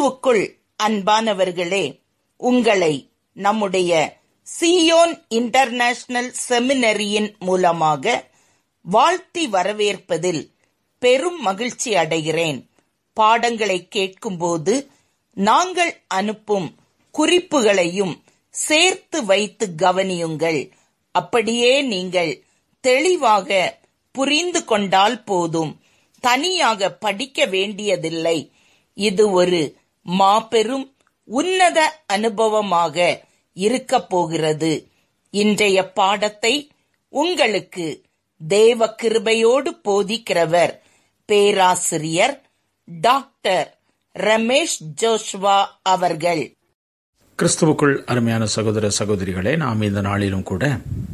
கிறிஸ்துவுக்குள் அன்பானவர்களே உங்களை நம்முடைய சியோன் இன்டர்நேஷனல் செமினரியின் மூலமாக வாழ்த்தி வரவேற்பதில் பெரும் மகிழ்ச்சி அடைகிறேன் பாடங்களை கேட்கும்போது நாங்கள் அனுப்பும் குறிப்புகளையும் சேர்த்து வைத்து கவனியுங்கள் அப்படியே நீங்கள் தெளிவாக புரிந்து கொண்டால் போதும் தனியாக படிக்க வேண்டியதில்லை இது ஒரு மாபெரும் உன்னத அனுபவமாக இருக்கப் போகிறது இன்றைய பாடத்தை உங்களுக்கு தேவ கிருபையோடு போதிக்கிறவர் பேராசிரியர் டாக்டர் ரமேஷ் ஜோஷ்வா அவர்கள் கிறிஸ்துவுக்குள் அருமையான சகோதர சகோதரிகளே நாம் இந்த நாளிலும் கூட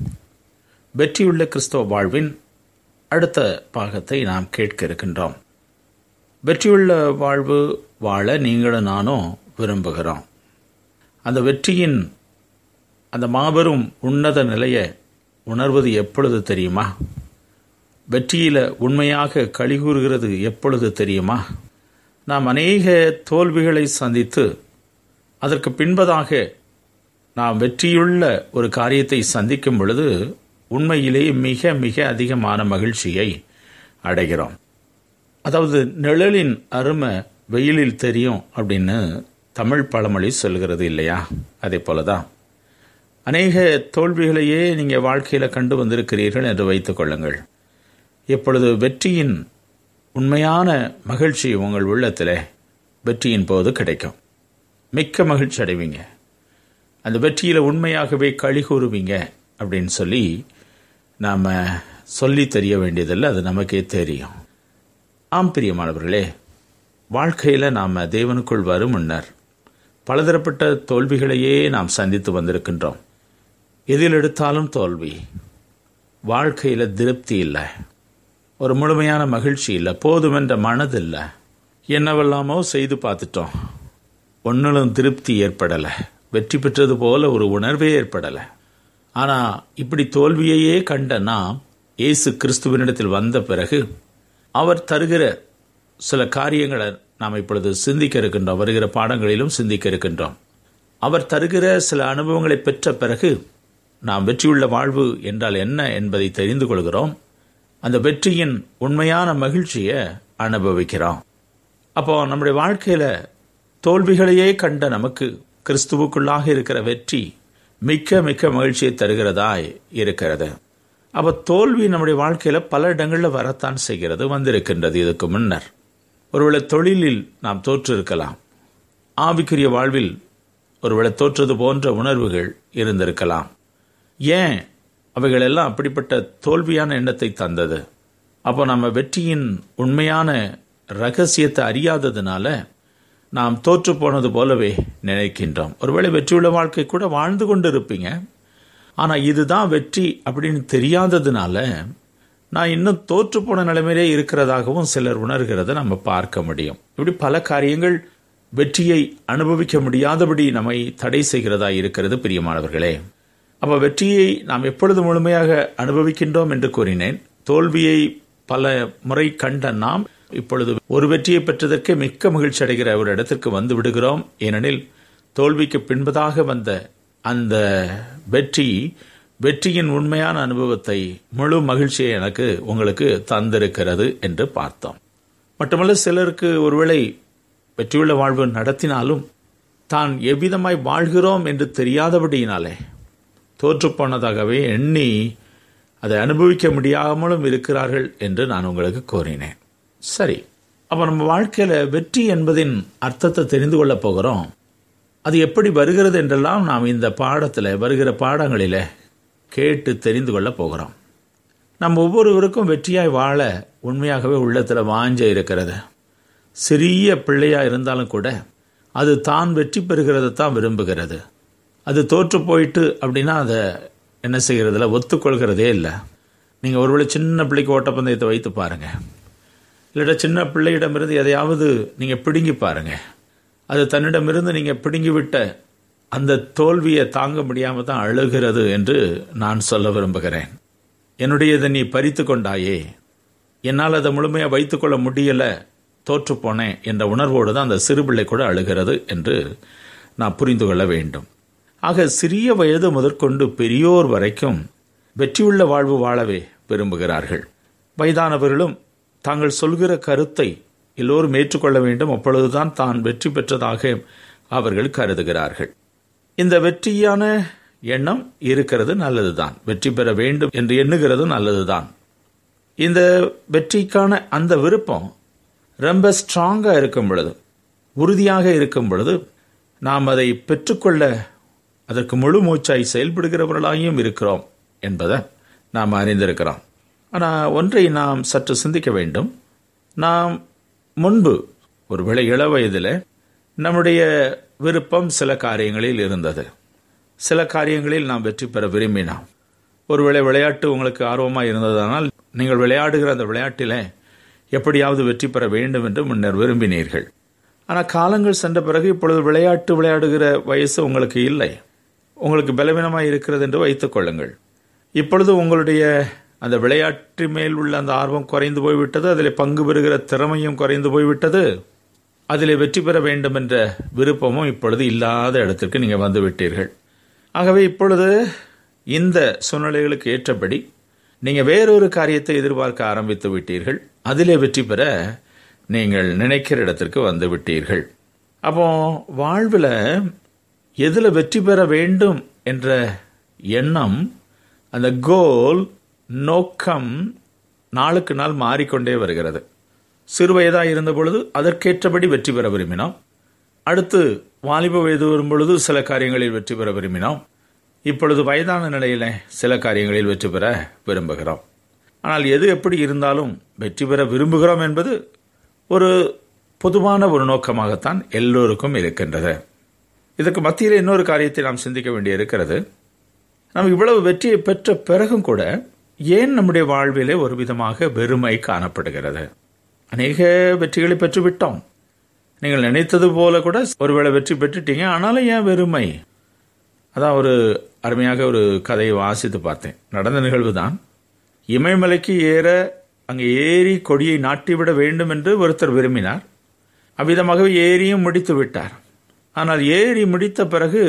வெற்றியுள்ள கிறிஸ்தவ வாழ்வின் அடுத்த பாகத்தை நாம் கேட்க இருக்கின்றோம் வெற்றியுள்ள வாழ்வு வாழ நீங்களும் நானும் விரும்புகிறோம் அந்த வெற்றியின் அந்த மாபெரும் உன்னத நிலையை உணர்வது எப்பொழுது தெரியுமா வெற்றியில உண்மையாக கழிகூறுகிறது எப்பொழுது தெரியுமா நாம் அநேக தோல்விகளை சந்தித்து அதற்கு பின்பதாக நாம் வெற்றியுள்ள ஒரு காரியத்தை சந்திக்கும் பொழுது உண்மையிலேயே மிக மிக அதிகமான மகிழ்ச்சியை அடைகிறோம் அதாவது நிழலின் அருமை வெயிலில் தெரியும் அப்படின்னு தமிழ் பழமொழி சொல்கிறது இல்லையா அதே போலதான் அநேக தோல்விகளையே நீங்கள் வாழ்க்கையில் கண்டு வந்திருக்கிறீர்கள் என்று வைத்துக் கொள்ளுங்கள் இப்பொழுது வெற்றியின் உண்மையான மகிழ்ச்சி உங்கள் உள்ளத்தில் வெற்றியின் போது கிடைக்கும் மிக்க மகிழ்ச்சி அடைவீங்க அந்த வெற்றியில் உண்மையாகவே களி கூறுவீங்க அப்படின்னு சொல்லி நாம் சொல்லி தெரிய வேண்டியதில்லை அது நமக்கே தெரியும் ஆம் பிரியமானவர்களே வாழ்க்கையில் நாம் தேவனுக்குள் வரும் முன்னர் பலதரப்பட்ட தோல்விகளையே நாம் சந்தித்து வந்திருக்கின்றோம் எதில் எடுத்தாலும் தோல்வி வாழ்க்கையில் திருப்தி இல்லை ஒரு முழுமையான மகிழ்ச்சி இல்லை போதுமென்ற மனதில்லை என்னவெல்லாமோ செய்து பார்த்துட்டோம் ஒன்றிலும் திருப்தி ஏற்படலை வெற்றி பெற்றது போல ஒரு உணர்வே ஏற்படலை ஆனால் இப்படி தோல்வியையே கண்ட நாம் இயேசு கிறிஸ்துவனிடத்தில் வந்த பிறகு அவர் தருகிற சில காரியங்களை நாம் இப்பொழுது சிந்திக்க இருக்கின்றோம் வருகிற பாடங்களிலும் சிந்திக்க இருக்கின்றோம் அவர் தருகிற சில அனுபவங்களை பெற்ற பிறகு நாம் வெற்றியுள்ள வாழ்வு என்றால் என்ன என்பதை தெரிந்து கொள்கிறோம் அந்த வெற்றியின் உண்மையான மகிழ்ச்சியை அனுபவிக்கிறோம் அப்போ நம்முடைய வாழ்க்கையில தோல்விகளையே கண்ட நமக்கு கிறிஸ்துவுக்குள்ளாக இருக்கிற வெற்றி மிக்க மிக்க மகிழ்ச்சியை தருகிறதாய் இருக்கிறது அப்ப தோல்வி நம்முடைய வாழ்க்கையில பல இடங்களில் வரத்தான் செய்கிறது வந்திருக்கின்றது இதுக்கு முன்னர் ஒருவேளை தொழிலில் நாம் தோற்றிருக்கலாம் ஆவிக்குரிய வாழ்வில் ஒருவேளை தோற்றது போன்ற உணர்வுகள் இருந்திருக்கலாம் ஏன் அவைகள் எல்லாம் அப்படிப்பட்ட தோல்வியான எண்ணத்தை தந்தது அப்போ நம்ம வெற்றியின் உண்மையான ரகசியத்தை அறியாததுனால நாம் தோற்று போனது போலவே நினைக்கின்றோம் ஒருவேளை வெற்றியுள்ள வாழ்க்கை கூட வாழ்ந்து கொண்டு இருப்பீங்க ஆனால் இதுதான் வெற்றி அப்படின்னு தெரியாததுனால நான் இன்னும் தோற்று போன நிலைமையிலே இருக்கிறதாகவும் சிலர் உணர்கிறத நம்ம பார்க்க முடியும் இப்படி பல காரியங்கள் வெற்றியை அனுபவிக்க முடியாதபடி நம்மை தடை செய்கிறதா இருக்கிறது பிரியமானவர்களே அப்போ வெற்றியை நாம் எப்பொழுது முழுமையாக அனுபவிக்கின்றோம் என்று கூறினேன் தோல்வியை பல முறை கண்ட நாம் இப்பொழுது ஒரு வெற்றியை பெற்றதற்கு மிக்க மகிழ்ச்சி அடைகிற ஒரு இடத்திற்கு வந்து விடுகிறோம் ஏனெனில் தோல்விக்கு பின்பதாக வந்த அந்த வெற்றி வெற்றியின் உண்மையான அனுபவத்தை முழு மகிழ்ச்சியை எனக்கு உங்களுக்கு தந்திருக்கிறது என்று பார்த்தோம் மட்டுமல்ல சிலருக்கு ஒருவேளை வெற்றியுள்ள வாழ்வு நடத்தினாலும் தான் எவ்விதமாய் வாழ்கிறோம் என்று தெரியாதபடியினாலே தோற்றுப்போனதாகவே எண்ணி அதை அனுபவிக்க முடியாமலும் இருக்கிறார்கள் என்று நான் உங்களுக்கு கூறினேன் சரி அப்போ நம்ம வாழ்க்கையில் வெற்றி என்பதின் அர்த்தத்தை தெரிந்து கொள்ளப் போகிறோம் அது எப்படி வருகிறது என்றெல்லாம் நாம் இந்த பாடத்தில் வருகிற பாடங்களில் கேட்டு தெரிந்து கொள்ளப் போகிறோம் நம் ஒவ்வொருவருக்கும் வெற்றியாய் வாழ உண்மையாகவே உள்ளத்தில் வாஞ்ச இருக்கிறது சிறிய பிள்ளையா இருந்தாலும் கூட அது தான் வெற்றி பெறுகிறத தான் விரும்புகிறது அது தோற்று போயிட்டு அப்படின்னா அதை என்ன செய்கிறதுல ஒத்துக்கொள்கிறதே இல்லை நீங்கள் ஒருவேளை சின்ன பிள்ளைக்கு ஓட்டப்பந்தயத்தை வைத்து பாருங்கள் இல்லாட்ட சின்ன பிள்ளையிடமிருந்து எதையாவது நீங்கள் பிடுங்கி பாருங்கள் அது தன்னிடமிருந்து நீங்கள் பிடுங்கி விட்ட அந்த தோல்வியை தாங்க முடியாமல் தான் அழுகிறது என்று நான் சொல்ல விரும்புகிறேன் என்னுடையதை நீ பறித்து கொண்டாயே என்னால் அதை முழுமையாக வைத்துக்கொள்ள முடியலை தோற்று போனேன் என்ற உணர்வோடு தான் அந்த சிறுபிள்ளை கூட அழுகிறது என்று நான் புரிந்து கொள்ள வேண்டும் ஆக சிறிய வயது முதற்கொண்டு பெரியோர் வரைக்கும் வெற்றியுள்ள வாழ்வு வாழவே விரும்புகிறார்கள் வயதானவர்களும் தாங்கள் சொல்கிற கருத்தை எல்லோரும் ஏற்றுக்கொள்ள வேண்டும் அப்பொழுதுதான் தான் வெற்றி பெற்றதாக அவர்கள் கருதுகிறார்கள் இந்த வெற்றியான எண்ணம் இருக்கிறது நல்லதுதான் வெற்றி பெற வேண்டும் என்று எண்ணுகிறது நல்லதுதான் இந்த வெற்றிக்கான அந்த விருப்பம் ரொம்ப ஸ்ட்ராங்காக இருக்கும் பொழுது உறுதியாக இருக்கும் பொழுது நாம் அதை பெற்றுக்கொள்ள அதற்கு முழு மூச்சாய் செயல்படுகிறவர்களாயும் இருக்கிறோம் என்பதை நாம் அறிந்திருக்கிறோம் ஆனால் ஒன்றை நாம் சற்று சிந்திக்க வேண்டும் நாம் முன்பு ஒருவேளை இள வயதில் நம்முடைய விருப்பம் சில காரியங்களில் இருந்தது சில காரியங்களில் நாம் வெற்றி பெற விரும்பினோம் ஒருவேளை விளையாட்டு உங்களுக்கு ஆர்வமாக இருந்ததானால் நீங்கள் விளையாடுகிற அந்த விளையாட்டில் எப்படியாவது வெற்றி பெற வேண்டும் என்று முன்னர் விரும்பினீர்கள் ஆனால் காலங்கள் சென்ற பிறகு இப்பொழுது விளையாட்டு விளையாடுகிற வயசு உங்களுக்கு இல்லை உங்களுக்கு பலவீனமாக இருக்கிறது என்று வைத்துக் கொள்ளுங்கள் இப்பொழுது உங்களுடைய அந்த விளையாட்டு மேல் உள்ள அந்த ஆர்வம் குறைந்து போய்விட்டது அதில் பங்கு பெறுகிற திறமையும் குறைந்து போய்விட்டது அதில் வெற்றி பெற வேண்டும் என்ற விருப்பமும் இப்பொழுது இல்லாத இடத்திற்கு நீங்கள் வந்து விட்டீர்கள் ஆகவே இப்பொழுது இந்த சூழ்நிலைகளுக்கு ஏற்றபடி நீங்கள் வேறொரு காரியத்தை எதிர்பார்க்க ஆரம்பித்து விட்டீர்கள் அதிலே வெற்றி பெற நீங்கள் நினைக்கிற இடத்திற்கு வந்து விட்டீர்கள் அப்போ வாழ்வில் எதில் வெற்றி பெற வேண்டும் என்ற எண்ணம் அந்த கோல் நோக்கம் நாளுக்கு நாள் மாறிக்கொண்டே வருகிறது சிறு வயதாக இருந்த பொழுது அதற்கேற்றபடி வெற்றி பெற விரும்பினோம் அடுத்து வாலிப வயது வரும் பொழுது சில காரியங்களில் வெற்றி பெற விரும்பினோம் இப்பொழுது வயதான நிலையில் சில காரியங்களில் வெற்றி பெற விரும்புகிறோம் ஆனால் எது எப்படி இருந்தாலும் வெற்றி பெற விரும்புகிறோம் என்பது ஒரு பொதுவான ஒரு நோக்கமாகத்தான் எல்லோருக்கும் இருக்கின்றது இதற்கு மத்தியில் இன்னொரு காரியத்தை நாம் சிந்திக்க வேண்டி இருக்கிறது நாம் இவ்வளவு வெற்றியை பெற்ற பிறகும் கூட ஏன் நம்முடைய வாழ்விலே ஒரு விதமாக வெறுமை காணப்படுகிறது அநேக வெற்றிகளை பெற்றுவிட்டோம் நீங்கள் நினைத்தது போல கூட ஒருவேளை வெற்றி பெற்றுட்டீங்க ஆனாலும் ஏன் வெறுமை அதான் ஒரு அருமையாக ஒரு கதையை வாசித்து பார்த்தேன் நடந்த நிகழ்வு தான் இமயமலைக்கு ஏற அங்கே ஏறி கொடியை நாட்டிவிட வேண்டும் என்று ஒருத்தர் விரும்பினார் அவ்விதமாகவே ஏறியும் முடித்து விட்டார் ஆனால் ஏறி முடித்த பிறகு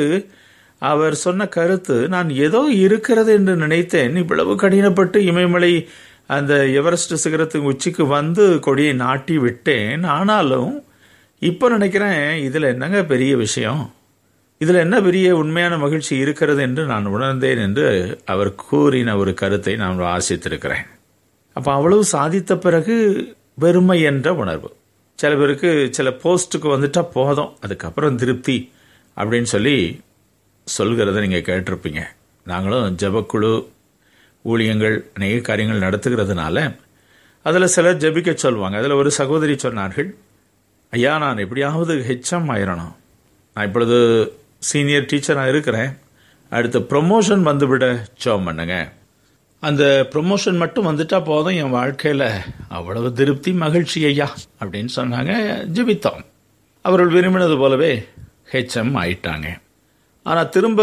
அவர் சொன்ன கருத்து நான் ஏதோ இருக்கிறது என்று நினைத்தேன் இவ்வளவு கடினப்பட்டு இமயமலை அந்த எவரெஸ்ட் சிகரத்துக்கு உச்சிக்கு வந்து கொடியை நாட்டி விட்டேன் ஆனாலும் இப்போ நினைக்கிறேன் இதில் என்னங்க பெரிய விஷயம் இதில் என்ன பெரிய உண்மையான மகிழ்ச்சி இருக்கிறது என்று நான் உணர்ந்தேன் என்று அவர் கூறின ஒரு கருத்தை நான் வாசித்திருக்கிறேன் அப்போ அவ்வளவு சாதித்த பிறகு வெறுமை என்ற உணர்வு சில பேருக்கு சில போஸ்ட்டுக்கு வந்துட்டா போதும் அதுக்கப்புறம் திருப்தி அப்படின்னு சொல்லி சொல்கிறத நீங்கள் கேட்டிருப்பீங்க நாங்களும் ஜபக்குழு ஊழியங்கள் அநேக காரியங்கள் நடத்துகிறதுனால அதில் சிலர் ஜபிக்க சொல்லுவாங்க அதில் ஒரு சகோதரி சொன்னார்கள் ஐயா நான் எப்படியாவது ஹெச்எம் ஆயிரணும் நான் இப்பொழுது சீனியர் டீச்சராக இருக்கிறேன் அடுத்து ப்ரொமோஷன் வந்துவிட ஜோம் பண்ணுங்க அந்த ப்ரொமோஷன் மட்டும் வந்துட்டா போதும் என் வாழ்க்கையில் அவ்வளவு திருப்தி மகிழ்ச்சி ஐயா அப்படின்னு சொன்னாங்க ஜெபித்தோம் அவர்கள் விரும்பினது போலவே ஹெச்எம் ஆயிட்டாங்க ஆனால் திரும்ப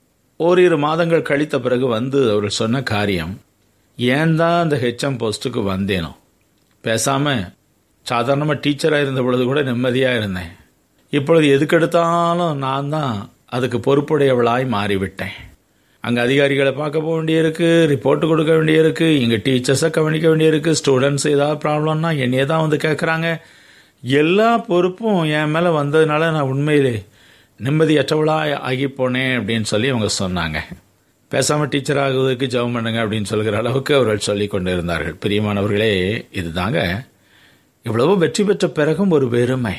ஓரிரு மாதங்கள் கழித்த பிறகு வந்து அவர்கள் சொன்ன காரியம் ஏன் தான் அந்த ஹெச்எம் போஸ்ட்டுக்கு வந்தேனோ பேசாமல் சாதாரணமாக டீச்சராக இருந்த பொழுது கூட நிம்மதியாக இருந்தேன் இப்பொழுது எதுக்கெடுத்தாலும் நான் தான் அதுக்கு பொறுப்புடையவளாய் மாறிவிட்டேன் அங்கே அதிகாரிகளை பார்க்க போக வேண்டியிருக்கு ரிப்போர்ட் கொடுக்க வேண்டியிருக்கு இங்கே டீச்சர்ஸை கவனிக்க வேண்டியிருக்கு ஸ்டூடெண்ட்ஸ் ஏதாவது ப்ராப்ளம்னா என்னையே தான் வந்து கேட்குறாங்க எல்லா பொறுப்பும் என் மேலே வந்ததுனால நான் உண்மையிலே நிம்மதியற்றவளாக ஆகி போனேன் அப்படின்னு சொல்லி அவங்க சொன்னாங்க பேசாமல் டீச்சர் ஆகுவதற்கு ஜெபம் பண்ணுங்க அப்படின்னு சொல்கிற அளவுக்கு அவர்கள் சொல்லி கொண்டு இருந்தார்கள் பிரியமானவர்களே இதுதாங்க இவ்வளவு வெற்றி பெற்ற பிறகும் ஒரு வெறுமை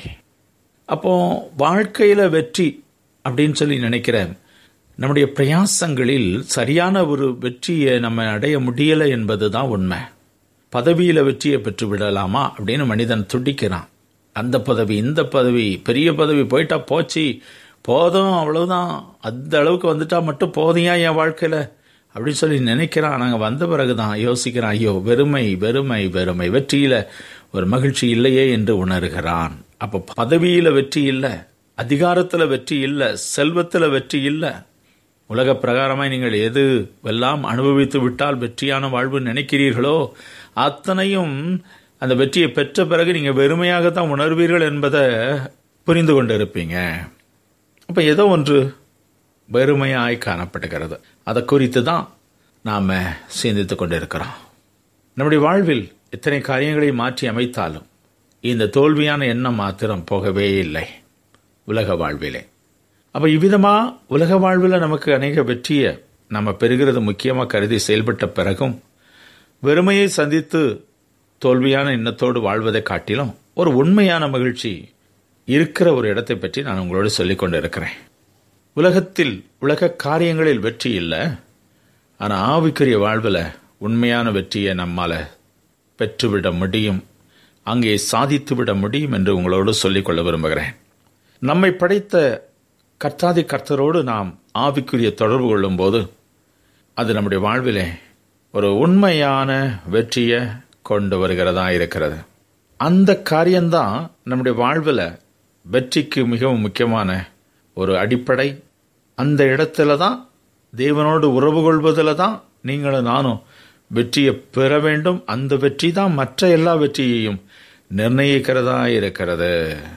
அப்போ வாழ்க்கையில் வெற்றி அப்படின்னு சொல்லி நினைக்கிறேன் நம்முடைய பிரயாசங்களில் சரியான ஒரு வெற்றியை நம்ம அடைய முடியலை என்பது தான் உண்மை பதவியில் வெற்றியை பெற்று விடலாமா அப்படின்னு மனிதன் துடிக்கிறான் அந்த பதவி இந்த பதவி பெரிய பதவி போயிட்டா போச்சு போதும் அவ்வளவுதான் அந்த அளவுக்கு வந்துட்டா மட்டும் போதியா என் வாழ்க்கையில் அப்படின்னு சொல்லி நினைக்கிறான் நாங்கள் வந்த பிறகு தான் யோசிக்கிறான் ஐயோ வெறுமை வெறுமை வெறுமை வெற்றியில் ஒரு மகிழ்ச்சி இல்லையே என்று உணர்கிறான் அப்போ பதவியில் வெற்றி இல்லை அதிகாரத்தில் வெற்றி இல்லை செல்வத்தில் வெற்றி இல்லை உலக பிரகாரமாய் நீங்கள் எது எல்லாம் அனுபவித்து விட்டால் வெற்றியான வாழ்வு நினைக்கிறீர்களோ அத்தனையும் அந்த வெற்றியை பெற்ற பிறகு நீங்கள் வெறுமையாகத்தான் உணர்வீர்கள் என்பதை புரிந்து கொண்டு இருப்பீங்க அப்போ ஏதோ ஒன்று வெறுமையாய் காணப்படுகிறது அதை குறித்து தான் நாம் சிந்தித்து கொண்டு இருக்கிறோம் நம்முடைய வாழ்வில் எத்தனை காரியங்களை மாற்றி அமைத்தாலும் இந்த தோல்வியான எண்ணம் மாத்திரம் போகவே இல்லை உலக வாழ்விலே அப்போ இவ்விதமாக உலக வாழ்வில் நமக்கு அநேக வெற்றியை நம்ம பெறுகிறது முக்கியமாக கருதி செயல்பட்ட பிறகும் வெறுமையை சந்தித்து தோல்வியான எண்ணத்தோடு வாழ்வதை காட்டிலும் ஒரு உண்மையான மகிழ்ச்சி இருக்கிற ஒரு இடத்தை பற்றி நான் உங்களோடு சொல்லிக் கொண்டு இருக்கிறேன் உலகத்தில் உலக காரியங்களில் வெற்றி இல்லை ஆனால் ஆவிக்குரிய வாழ்வில் உண்மையான வெற்றியை நம்மால் பெற்றுவிட முடியும் அங்கே சாதித்து விட முடியும் என்று உங்களோடு சொல்லிக்கொள்ள விரும்புகிறேன் நம்மை படைத்த கர்த்தாதி கர்த்தரோடு நாம் ஆவிக்குரிய தொடர்பு கொள்ளும்போது அது நம்முடைய வாழ்விலே ஒரு உண்மையான வெற்றியை கொண்டு வருகிறதா இருக்கிறது அந்த காரியம்தான் நம்முடைய வாழ்வில் வெற்றிக்கு மிகவும் முக்கியமான ஒரு அடிப்படை அந்த இடத்துல தான் தேவனோடு உறவு கொள்வதில் தான் நீங்களும் நானும் வெற்றியை பெற வேண்டும் அந்த வெற்றி தான் மற்ற எல்லா வெற்றியையும் நிர்ணயிக்கிறதா இருக்கிறது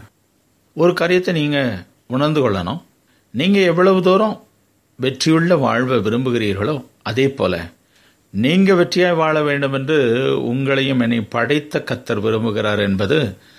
ஒரு காரியத்தை நீங்கள் உணர்ந்து கொள்ளணும் நீங்கள் எவ்வளவு தூரம் வெற்றியுள்ள வாழ்வை விரும்புகிறீர்களோ அதே போல நீங்கள் வெற்றியாய் வாழ வேண்டும் என்று உங்களையும் என்னை படைத்த கத்தர் விரும்புகிறார் என்பது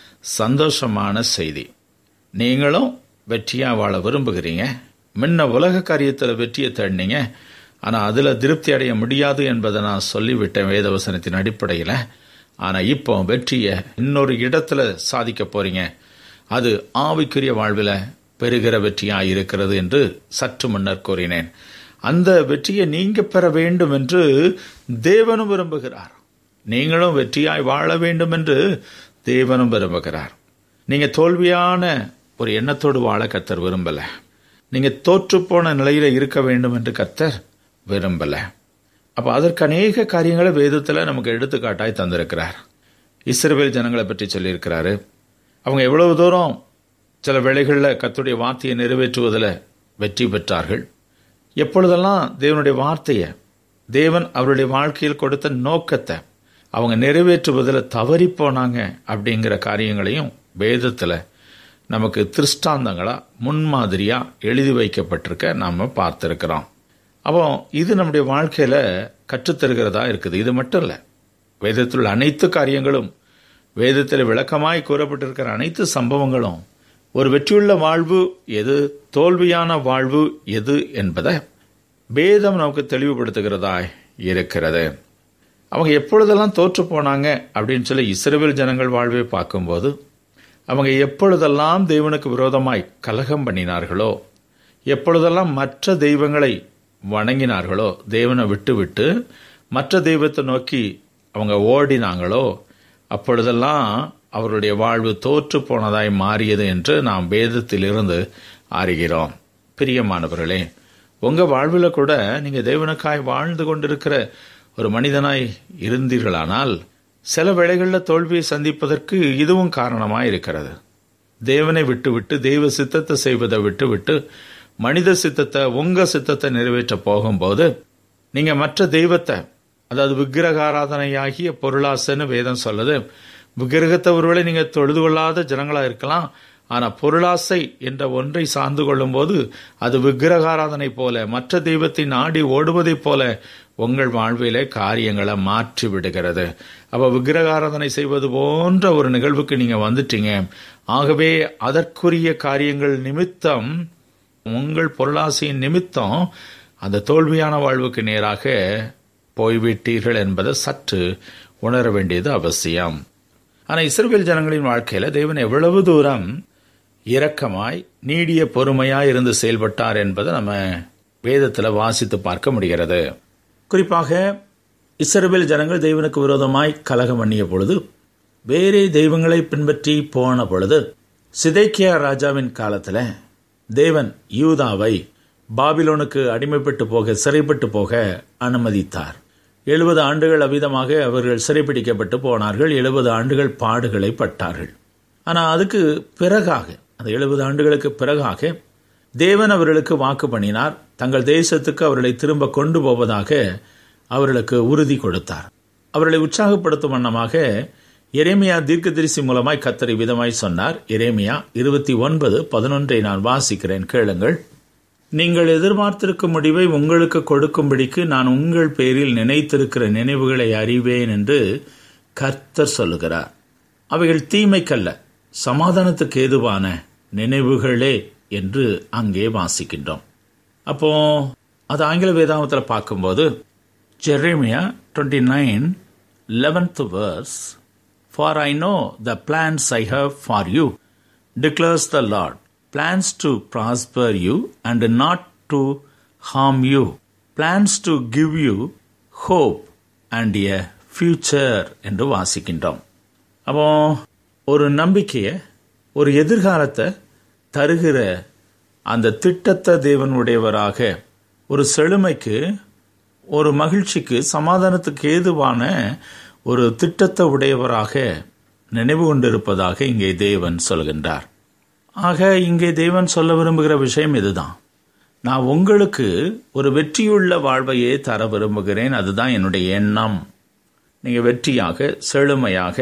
சந்தோஷமான செய்தி நீங்களும் வெற்றியாக வாழ விரும்புகிறீங்க முன்ன உலக காரியத்தில் வெற்றியை தேடினீங்க ஆனால் அதில் திருப்தி அடைய முடியாது என்பதை நான் சொல்லிவிட்டேன் வேதவசனத்தின் அடிப்படையில் ஆனால் இப்போ வெற்றியை இன்னொரு இடத்துல சாதிக்க போறீங்க அது ஆவிக்குரிய வாழ்வில் பெறுகிற வெற்றியாக இருக்கிறது என்று சற்று முன்னர் கூறினேன் அந்த வெற்றியை நீங்க பெற வேண்டும் என்று தேவனும் விரும்புகிறார் நீங்களும் வெற்றியாய் வாழ வேண்டும் என்று தேவனும் விரும்புகிறார் நீங்க தோல்வியான ஒரு எண்ணத்தோடு வாழ கத்தர் விரும்பல நீங்க தோற்றுப்போன நிலையில இருக்க வேண்டும் என்று கத்தர் விரும்பல அப்ப அதற்கு அநேக காரியங்களை வேதத்தில் நமக்கு எடுத்துக்காட்டாய் தந்திருக்கிறார் இஸ்ரவேல் ஜனங்களை பற்றி சொல்லியிருக்கிறாரு அவங்க எவ்வளவு தூரம் சில வேளைகளில் கத்துடைய வார்த்தையை நிறைவேற்றுவதில் வெற்றி பெற்றார்கள் எப்பொழுதெல்லாம் தேவனுடைய வார்த்தையை தேவன் அவருடைய வாழ்க்கையில் கொடுத்த நோக்கத்தை அவங்க நிறைவேற்றுவதில் தவறி போனாங்க அப்படிங்கிற காரியங்களையும் வேதத்தில் நமக்கு திருஷ்டாந்தங்களா முன்மாதிரியா எழுதி வைக்கப்பட்டிருக்க நாம் பார்த்துருக்கிறோம் அப்போ இது நம்முடைய வாழ்க்கையில் கற்றுத்தருகிறதா இருக்குது இது மட்டும் இல்லை வேதத்தில் உள்ள அனைத்து காரியங்களும் வேதத்தில் விளக்கமாய் கூறப்பட்டிருக்கிற அனைத்து சம்பவங்களும் ஒரு வெற்றியுள்ள வாழ்வு எது தோல்வியான வாழ்வு எது என்பதை வேதம் நமக்கு தெளிவுபடுத்துகிறதா இருக்கிறது அவங்க எப்பொழுதெல்லாம் தோற்று போனாங்க அப்படின்னு சொல்லி இஸ்ரேல் ஜனங்கள் வாழ்வை பார்க்கும்போது அவங்க எப்பொழுதெல்லாம் தேவனுக்கு விரோதமாய் கலகம் பண்ணினார்களோ எப்பொழுதெல்லாம் மற்ற தெய்வங்களை வணங்கினார்களோ தேவனை விட்டு விட்டு மற்ற தெய்வத்தை நோக்கி அவங்க ஓடினாங்களோ அப்பொழுதெல்லாம் அவருடைய வாழ்வு தோற்று போனதாய் மாறியது என்று நாம் வேதத்திலிருந்து அறிகிறோம் பிரியமானவர்களே உங்கள் வாழ்வில் கூட நீங்கள் தேவனுக்காய் வாழ்ந்து கொண்டிருக்கிற ஒரு மனிதனாய் இருந்தீர்களானால் சில வேளைகளில் தோல்வியை சந்திப்பதற்கு இதுவும் காரணமாக இருக்கிறது தேவனை விட்டுவிட்டு தெய்வ சித்தத்தை செய்வதை விட்டுவிட்டு மனித சித்தத்தை உங்க சித்தத்தை நிறைவேற்ற போகும்போது நீங்க மற்ற தெய்வத்தை அதாவது விக்கிரக ஆராதனையாகிய பொருளாசன்னு வேதம் சொல்லுது விக்கிரகத்தை ஒருவேளை நீங்க தொழுது கொள்ளாத ஜனங்களா இருக்கலாம் ஆனா பொருளாசை என்ற ஒன்றை சார்ந்து கொள்ளும் போது அது விக்கிரகாராதனை போல மற்ற தெய்வத்தை நாடி ஓடுவதைப் போல உங்கள் வாழ்விலே காரியங்களை மாற்றி விடுகிறது அப்ப விக்கிரகாராதனை செய்வது போன்ற ஒரு நிகழ்வுக்கு நீங்க வந்துட்டீங்க ஆகவே அதற்குரிய காரியங்கள் நிமித்தம் உங்கள் பொருளாசையின் நிமித்தம் அந்த தோல்வியான வாழ்வுக்கு நேராக போய்விட்டீர்கள் என்பதை சற்று உணர வேண்டியது அவசியம் ஆனால் இஸ்ரேல் ஜனங்களின் வாழ்க்கையில தேவன் எவ்வளவு தூரம் இரக்கமாய் நீடிய பொறுமையாய் இருந்து செயல்பட்டார் என்பதை நம்ம வேதத்தில் வாசித்து பார்க்க முடிகிறது குறிப்பாக இஸ்ரேல் ஜனங்கள் தேவனுக்கு விரோதமாய் கலகம் பண்ணிய பொழுது வேறே தெய்வங்களை பின்பற்றி போன பொழுது சிதைக்கியா ராஜாவின் காலத்தில் தேவன் யூதாவை பாபிலோனுக்கு அடிமைப்பட்டு போக சிறைப்பட்டு போக அனுமதித்தார் எழுபது ஆண்டுகள் அவ்விதமாக அவர்கள் சிறைப்பிடிக்கப்பட்டு போனார்கள் எழுபது ஆண்டுகள் பாடுகளை பட்டார்கள் ஆனால் அதுக்கு பிறகாக அந்த எழுபது ஆண்டுகளுக்கு பிறகாக தேவன் அவர்களுக்கு வாக்கு பண்ணினார் தங்கள் தேசத்துக்கு அவர்களை திரும்ப கொண்டு போவதாக அவர்களுக்கு உறுதி கொடுத்தார் அவர்களை உற்சாகப்படுத்தும் வண்ணமாக எரேமியா தீர்க்கதரிசி மூலமாய் கத்தரை விதமாய் சொன்னார் எரேமியா இருபத்தி ஒன்பது பதினொன்றை நான் வாசிக்கிறேன் கேளுங்கள் நீங்கள் எதிர்பார்த்திருக்கும் முடிவை உங்களுக்கு கொடுக்கும்படிக்கு நான் உங்கள் பேரில் நினைத்திருக்கிற நினைவுகளை அறிவேன் என்று கர்த்தர் சொல்லுகிறார் அவைகள் தீமைக்கல்ல சமாதானத்துக்கு ஏதுவான நினைவுகளே என்று அங்கே வாசிக்கின்றோம் அப்போ அது ஆங்கில வேதாமத்தில் பார்க்கும்போது Jeremiah twenty nine eleventh verse for I know the plans I have for you declares the Lord plans to prosper you and not to harm you, plans to give you hope and a future என்று வாசிக்கின்றோம் அப்போ ஒரு நம்பிக்கையை ஒரு எதிர்காலத்தை தருகிற அந்த திட்டத்தை தேவனுடையவராக ஒரு செழுமைக்கு ஒரு மகிழ்ச்சிக்கு சமாதானத்துக்கு ஏதுவான ஒரு திட்டத்தை உடையவராக நினைவு கொண்டிருப்பதாக இங்கே தேவன் சொல்கின்றார் ஆக இங்கே தேவன் சொல்ல விரும்புகிற விஷயம் இதுதான் நான் உங்களுக்கு ஒரு வெற்றியுள்ள வாழ்வையே தர விரும்புகிறேன் அதுதான் என்னுடைய எண்ணம் நீங்கள் வெற்றியாக செழுமையாக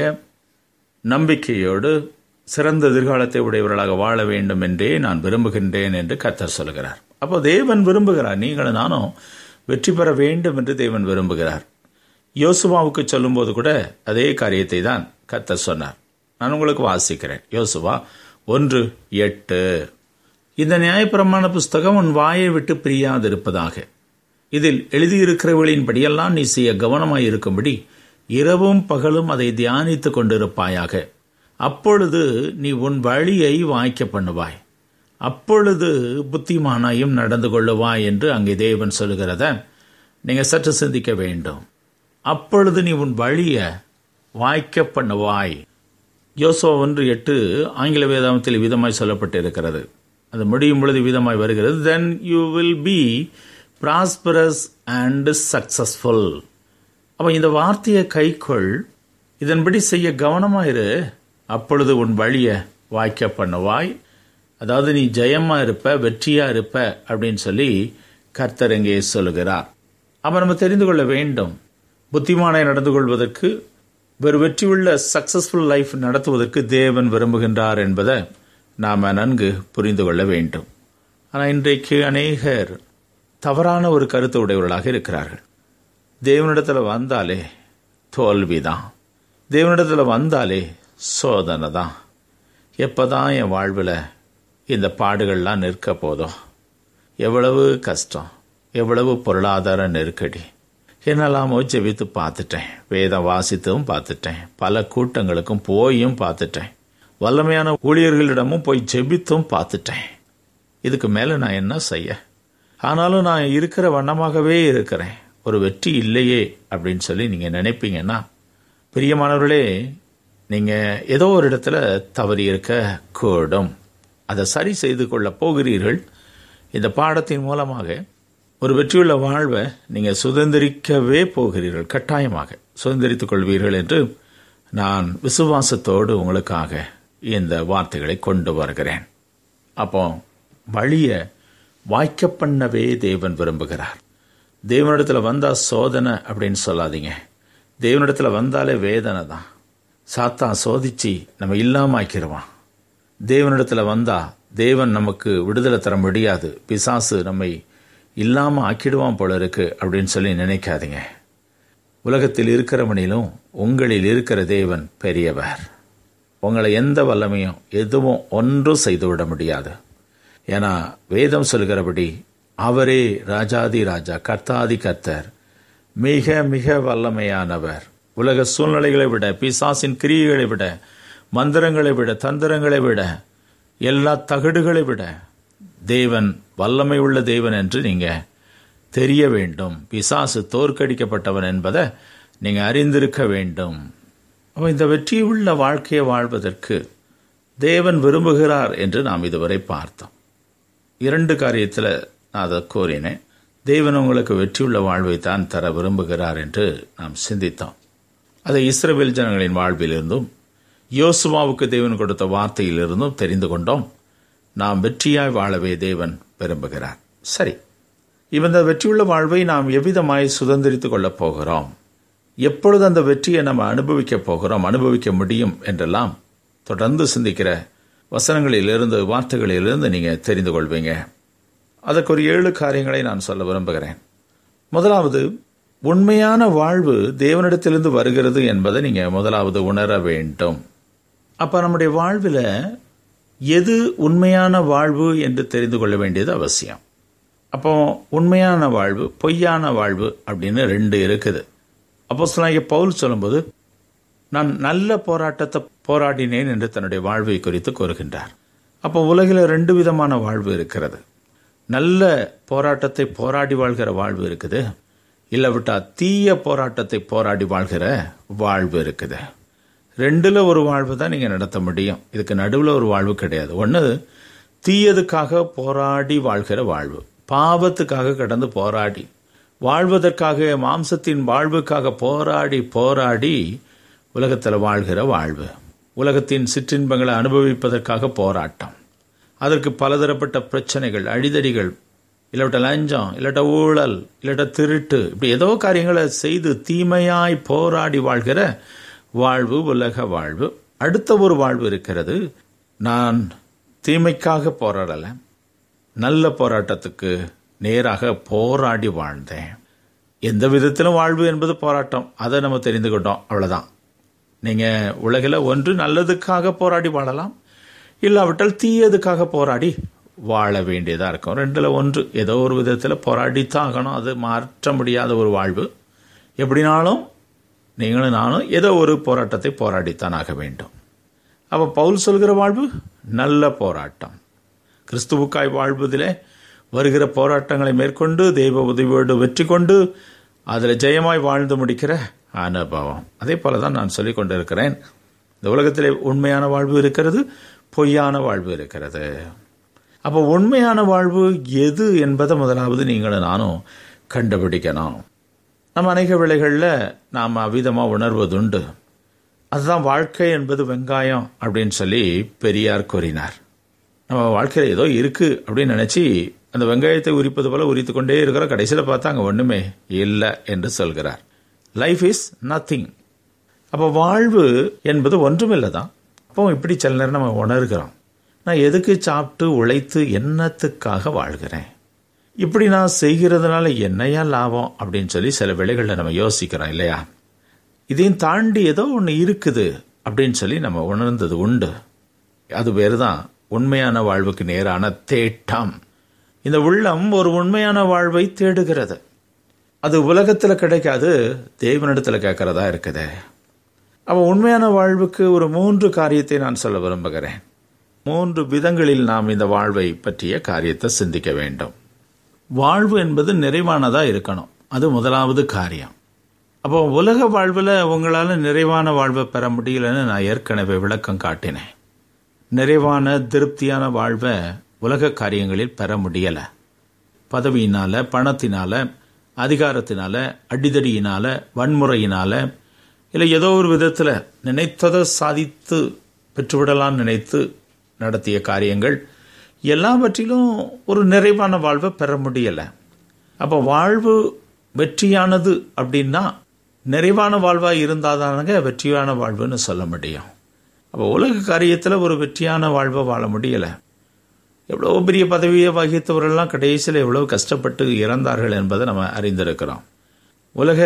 நம்பிக்கையோடு சிறந்த எதிர்காலத்தை உடையவர்களாக வாழ வேண்டும் என்றே நான் விரும்புகின்றேன் என்று கத்தர் சொல்கிறார் அப்போ தேவன் விரும்புகிறார் நீங்களும் நானும் வெற்றி பெற வேண்டும் என்று தேவன் விரும்புகிறார் யோசுவாவுக்கு சொல்லும்போது கூட அதே காரியத்தை தான் கத்தர் சொன்னார் நான் உங்களுக்கு வாசிக்கிறேன் யோசுவா ஒன்று எட்டு இந்த நியாயப்பிரமாண புஸ்தகம் உன் வாயை விட்டு பிரியாதிருப்பதாக இதில் எழுதியிருக்கிறவர்களின் படியெல்லாம் நீ செய்ய கவனமாயிருக்கும்படி இரவும் பகலும் அதை தியானித்துக் கொண்டிருப்பாயாக அப்பொழுது நீ உன் வழியை வாய்க்க பண்ணுவாய் அப்பொழுது புத்திமானாயும் நடந்து கொள்ளுவாய் என்று அங்கே தேவன் சொல்லுகிறத நீங்க சற்று சிந்திக்க வேண்டும் அப்பொழுது நீ உன் வழியை வாய்க்க பண்ணுவாய் யோசோ ஒன்று எட்டு ஆங்கில வேதாமத்தில் விதமாய் சொல்லப்பட்டிருக்கிறது அது முடியும் பொழுது விதமாய் வருகிறது then you will be prosperous and successful அப்போ இந்த வார்த்தையை கைக்கொள் இதன்படி செய்ய கவனமாயிரு அப்பொழுது உன் வழியை வாய்க்க பண்ணுவாய் அதாவது நீ ஜெயமா இருப்ப வெற்றியா இருப்ப அப்படின்னு சொல்லி கர்த்தர் இங்கே சொல்லுகிறார் அப்ப நம்ம தெரிந்து கொள்ள வேண்டும் புத்திமானை நடந்து கொள்வதற்கு ஒரு வெற்றியுள்ள சக்சஸ்ஃபுல் லைஃப் நடத்துவதற்கு தேவன் விரும்புகின்றார் என்பதை நாம் நன்கு புரிந்து கொள்ள வேண்டும் ஆனால் இன்றைக்கு அநேகர் தவறான ஒரு கருத்து உடையவர்களாக இருக்கிறார்கள் தேவனிடத்தில் வந்தாலே தோல்விதான் தேவனிடத்தில் வந்தாலே சோதனை தான் எப்போதான் என் வாழ்வில் இந்த பாடுகள்லாம் நிற்க போதும் எவ்வளவு கஷ்டம் எவ்வளவு பொருளாதார நெருக்கடி என்னெல்லாமோ ஜெபித்து பார்த்துட்டேன் வேதம் வாசித்தும் பார்த்துட்டேன் பல கூட்டங்களுக்கும் போயும் பார்த்துட்டேன் வல்லமையான ஊழியர்களிடமும் போய் ஜெபித்தும் பார்த்துட்டேன் இதுக்கு மேலே நான் என்ன செய்ய ஆனாலும் நான் இருக்கிற வண்ணமாகவே இருக்கிறேன் ஒரு வெற்றி இல்லையே அப்படின்னு சொல்லி நீங்கள் நினைப்பீங்கன்னா பிரியமானவர்களே நீங்கள் ஏதோ ஒரு இடத்துல தவறி இருக்க கூடும் அதை சரி செய்து கொள்ள போகிறீர்கள் இந்த பாடத்தின் மூலமாக ஒரு வெற்றியுள்ள வாழ்வை நீங்கள் சுதந்திரிக்கவே போகிறீர்கள் கட்டாயமாக சுதந்திரித்துக் கொள்வீர்கள் என்று நான் விசுவாசத்தோடு உங்களுக்காக இந்த வார்த்தைகளை கொண்டு வருகிறேன் அப்போ வழியை வாய்க்க பண்ணவே தேவன் விரும்புகிறார் தேவனிடத்தில் வந்தால் சோதனை அப்படின்னு சொல்லாதீங்க தேவனிடத்தில் வந்தாலே வேதனை தான் சாத்தான் சோதிச்சு நம்ம இல்லாமல் ஆக்கிடுவான் தேவனிடத்தில் வந்தா தேவன் நமக்கு விடுதலை தர முடியாது பிசாசு நம்மை இல்லாமல் ஆக்கிடுவான் போல இருக்கு அப்படின்னு சொல்லி நினைக்காதீங்க உலகத்தில் இருக்கிறவனிலும் உங்களில் இருக்கிற தேவன் பெரியவர் உங்களை எந்த வல்லமையும் எதுவும் ஒன்றும் செய்துவிட முடியாது ஏன்னா வேதம் சொல்கிறபடி அவரே ராஜாதி ராஜா கர்த்தாதி கர்த்தர் மிக மிக வல்லமையானவர் உலக சூழ்நிலைகளை விட பிசாசின் கிரியைகளை விட மந்திரங்களை விட தந்திரங்களை விட எல்லா தகடுகளை விட தேவன் வல்லமை உள்ள தேவன் என்று நீங்க தெரிய வேண்டும் பிசாசு தோற்கடிக்கப்பட்டவன் என்பதை நீங்க அறிந்திருக்க வேண்டும் அப்போ இந்த வெற்றியுள்ள வாழ்க்கையை வாழ்வதற்கு தேவன் விரும்புகிறார் என்று நாம் இதுவரை பார்த்தோம் இரண்டு காரியத்தில் நான் அதை கூறினேன் தேவன் உங்களுக்கு வெற்றியுள்ள வாழ்வை தான் தர விரும்புகிறார் என்று நாம் சிந்தித்தோம் அதை இஸ்ரவேல் ஜனங்களின் வாழ்விலிருந்தும் யோசுவாவுக்கு தேவன் கொடுத்த வார்த்தையிலிருந்தும் தெரிந்து கொண்டோம் நாம் வெற்றியாய் வாழவே தேவன் விரும்புகிறார் சரி இந்த வெற்றியுள்ள வாழ்வை நாம் எவ்விதமாய் சுதந்திரித்துக் கொள்ளப் போகிறோம் எப்பொழுது அந்த வெற்றியை நம்ம அனுபவிக்க போகிறோம் அனுபவிக்க முடியும் என்றெல்லாம் தொடர்ந்து சிந்திக்கிற வசனங்களிலிருந்து வார்த்தைகளிலிருந்து நீங்க தெரிந்து கொள்வீங்க அதற்கு ஒரு ஏழு காரியங்களை நான் சொல்ல விரும்புகிறேன் முதலாவது உண்மையான வாழ்வு தேவனிடத்திலிருந்து வருகிறது என்பதை நீங்க முதலாவது உணர வேண்டும் அப்ப நம்முடைய வாழ்வில் எது உண்மையான வாழ்வு என்று தெரிந்து கொள்ள வேண்டியது அவசியம் அப்போ உண்மையான வாழ்வு பொய்யான வாழ்வு அப்படின்னு ரெண்டு இருக்குது அப்போ சொல்லாங்க பவுல் சொல்லும்போது நான் நல்ல போராட்டத்தை போராடினேன் என்று தன்னுடைய வாழ்வை குறித்து கூறுகின்றார் அப்போ உலகில் ரெண்டு விதமான வாழ்வு இருக்கிறது நல்ல போராட்டத்தை போராடி வாழ்கிற வாழ்வு இருக்குது இல்லாவிட்டா தீய போராட்டத்தை போராடி வாழ்கிற வாழ்வு இருக்குது ரெண்டுல ஒரு வாழ்வு தான் நீங்க நடத்த முடியும் இதுக்கு நடுவில் ஒரு வாழ்வு கிடையாது ஒன்று தீயதுக்காக போராடி வாழ்கிற வாழ்வு பாவத்துக்காக கடந்து போராடி வாழ்வதற்காக மாம்சத்தின் வாழ்வுக்காக போராடி போராடி உலகத்தில் வாழ்கிற வாழ்வு உலகத்தின் சிற்றின்பங்களை அனுபவிப்பதற்காக போராட்டம் அதற்கு பலதரப்பட்ட பிரச்சனைகள் அடிதடிகள் இல்லாட்ட லஞ்சம் இல்லாட்ட ஊழல் இல்லாட்ட திருட்டு இப்படி ஏதோ காரியங்களை செய்து தீமையாய் போராடி வாழ்கிற வாழ்வு உலக வாழ்வு அடுத்த ஒரு வாழ்வு இருக்கிறது நான் தீமைக்காக போராடல நல்ல போராட்டத்துக்கு நேராக போராடி வாழ்ந்தேன் எந்த விதத்திலும் வாழ்வு என்பது போராட்டம் அதை நம்ம தெரிந்துக்கிட்டோம் அவ்வளவுதான் நீங்க உலகில் ஒன்று நல்லதுக்காக போராடி வாழலாம் இல்லாவிட்டால் தீயதுக்காக போராடி வாழ வேண்டியதா இருக்கும் ரெண்டுல ஒன்று ஏதோ ஒரு விதத்தில் போராடித்தான் ஆகணும் அது மாற்ற முடியாத ஒரு வாழ்வு எப்படினாலும் நீங்களும் நானும் ஏதோ ஒரு போராட்டத்தை போராடித்தான் ஆக வேண்டும் அப்ப பவுல் சொல்கிற வாழ்வு நல்ல போராட்டம் கிறிஸ்துவுக்காய் வாழ்வதிலே வருகிற போராட்டங்களை மேற்கொண்டு தெய்வ உதவியோடு வெற்றி கொண்டு அதில் ஜெயமாய் வாழ்ந்து முடிக்கிற அனுபவம் அதே போல தான் நான் சொல்லிக் கொண்டிருக்கிறேன் இந்த உலகத்திலே உண்மையான வாழ்வு இருக்கிறது பொய்யான வாழ்வு இருக்கிறது அப்போ உண்மையான வாழ்வு எது என்பதை முதலாவது நீங்களும் நானும் கண்டுபிடிக்கணும் நம்ம அநேக வேளைகளில் நாம் அவ்விதமாக உணர்வதுண்டு அதுதான் வாழ்க்கை என்பது வெங்காயம் அப்படின்னு சொல்லி பெரியார் கூறினார் நம்ம வாழ்க்கையில் ஏதோ இருக்கு அப்படின்னு நினைச்சு அந்த வெங்காயத்தை உரிப்பது போல உரித்து கொண்டே இருக்கிற கடைசியில் பார்த்தா அங்கே ஒன்றுமே இல்லை என்று சொல்கிறார் லைஃப் இஸ் நத்திங் அப்போ வாழ்வு என்பது ஒன்றுமில்லை தான் அப்போ இப்படி சில நேரம் நம்ம உணர்கிறோம் நான் எதுக்கு சாப்பிட்டு உழைத்து என்னத்துக்காக வாழ்கிறேன் இப்படி நான் செய்கிறதுனால என்னையா லாபம் அப்படின்னு சொல்லி சில வேளைகளில் நம்ம யோசிக்கிறோம் இல்லையா இதையும் தாண்டி ஏதோ ஒன்று இருக்குது அப்படின்னு சொல்லி நம்ம உணர்ந்தது உண்டு அது பேர் தான் உண்மையான வாழ்வுக்கு நேரான தேட்டம் இந்த உள்ளம் ஒரு உண்மையான வாழ்வை தேடுகிறது அது உலகத்தில் கிடைக்காது தேவனிடத்தில் கேட்கறதா இருக்குது அப்போ உண்மையான வாழ்வுக்கு ஒரு மூன்று காரியத்தை நான் சொல்ல விரும்புகிறேன் மூன்று விதங்களில் நாம் இந்த வாழ்வை பற்றிய காரியத்தை சிந்திக்க வேண்டும் வாழ்வு என்பது நிறைவானதா இருக்கணும் அது முதலாவது காரியம் அப்போ உலக வாழ்வில் உங்களால் நிறைவான வாழ்வை பெற முடியலன்னு நான் ஏற்கனவே விளக்கம் காட்டினேன் நிறைவான திருப்தியான வாழ்வை உலக காரியங்களில் பெற முடியலை பதவியினால பணத்தினால அதிகாரத்தினால அடிதடியினால வன்முறையினால இல்லை ஏதோ ஒரு விதத்தில் நினைத்ததை சாதித்து பெற்றுவிடலாம் நினைத்து நடத்திய காரியங்கள் எல்லாவற்றிலும் ஒரு நிறைவான வாழ்வை பெற முடியலை அப்போ வாழ்வு வெற்றியானது அப்படின்னா நிறைவான வாழ்வாக இருந்தாதானங்க வெற்றியான வாழ்வுன்னு சொல்ல முடியும் அப்போ உலக காரியத்தில் ஒரு வெற்றியான வாழ்வை வாழ முடியலை எவ்வளோ பெரிய பதவியை வகித்தவரெல்லாம் கடைசியில் எவ்வளோ கஷ்டப்பட்டு இறந்தார்கள் என்பதை நம்ம அறிந்திருக்கிறோம் உலக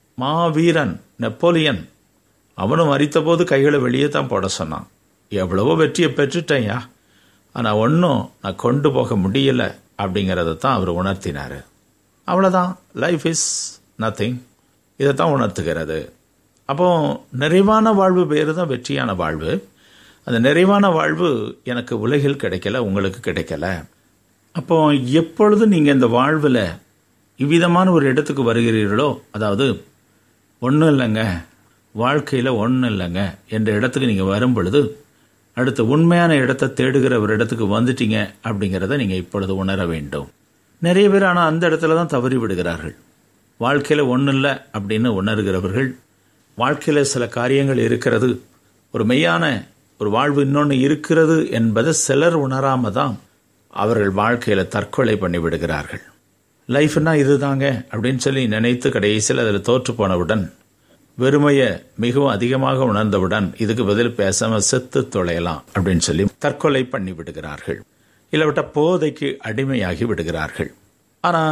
மாவீரன் நெப்போலியன் அவனும் மறித்தபோது கைகளை வெளியே தான் போட சொன்னான் எவ்வளவோ வெற்றியை பெற்றுட்டேன்யா ஆனால் ஒன்றும் நான் கொண்டு போக முடியல அப்படிங்கிறத தான் அவர் உணர்த்தினார் அவ்வளோதான் லைஃப் இஸ் நத்திங் இதை தான் உணர்த்துகிறது அப்போ நிறைவான வாழ்வு பேர் தான் வெற்றியான வாழ்வு அந்த நிறைவான வாழ்வு எனக்கு உலகில் கிடைக்கல உங்களுக்கு கிடைக்கல அப்போ எப்பொழுது நீங்கள் இந்த வாழ்வில் இவ்விதமான ஒரு இடத்துக்கு வருகிறீர்களோ அதாவது ஒன்றும் இல்லைங்க வாழ்க்கையில் ஒன்றும் இல்லைங்க என்ற இடத்துக்கு நீங்கள் வரும் பொழுது அடுத்த உண்மையான இடத்தை தேடுகிற ஒரு இடத்துக்கு வந்துட்டீங்க அப்படிங்கிறத நீங்கள் இப்பொழுது உணர வேண்டும் நிறைய பேர் ஆனால் அந்த இடத்துல தான் தவறி விடுகிறார்கள் வாழ்க்கையில் ஒன்றும் இல்லை அப்படின்னு உணர்கிறவர்கள் வாழ்க்கையில் சில காரியங்கள் இருக்கிறது ஒரு மெய்யான ஒரு வாழ்வு இன்னொன்று இருக்கிறது என்பதை சிலர் உணராம தான் அவர்கள் வாழ்க்கையில் தற்கொலை பண்ணி விடுகிறார்கள் லைஃப்னா இதுதாங்க அப்படின்னு சொல்லி நினைத்து கடைசியில் அதில் தோற்று போனவுடன் வெறுமைய மிகவும் அதிகமாக உணர்ந்தவுடன் இதுக்கு பதில் பேசாம செத்து தொலையலாம் அப்படின்னு சொல்லி தற்கொலை பண்ணி விடுகிறார்கள் இல்லவிட்ட போதைக்கு அடிமையாகி விடுகிறார்கள் ஆனா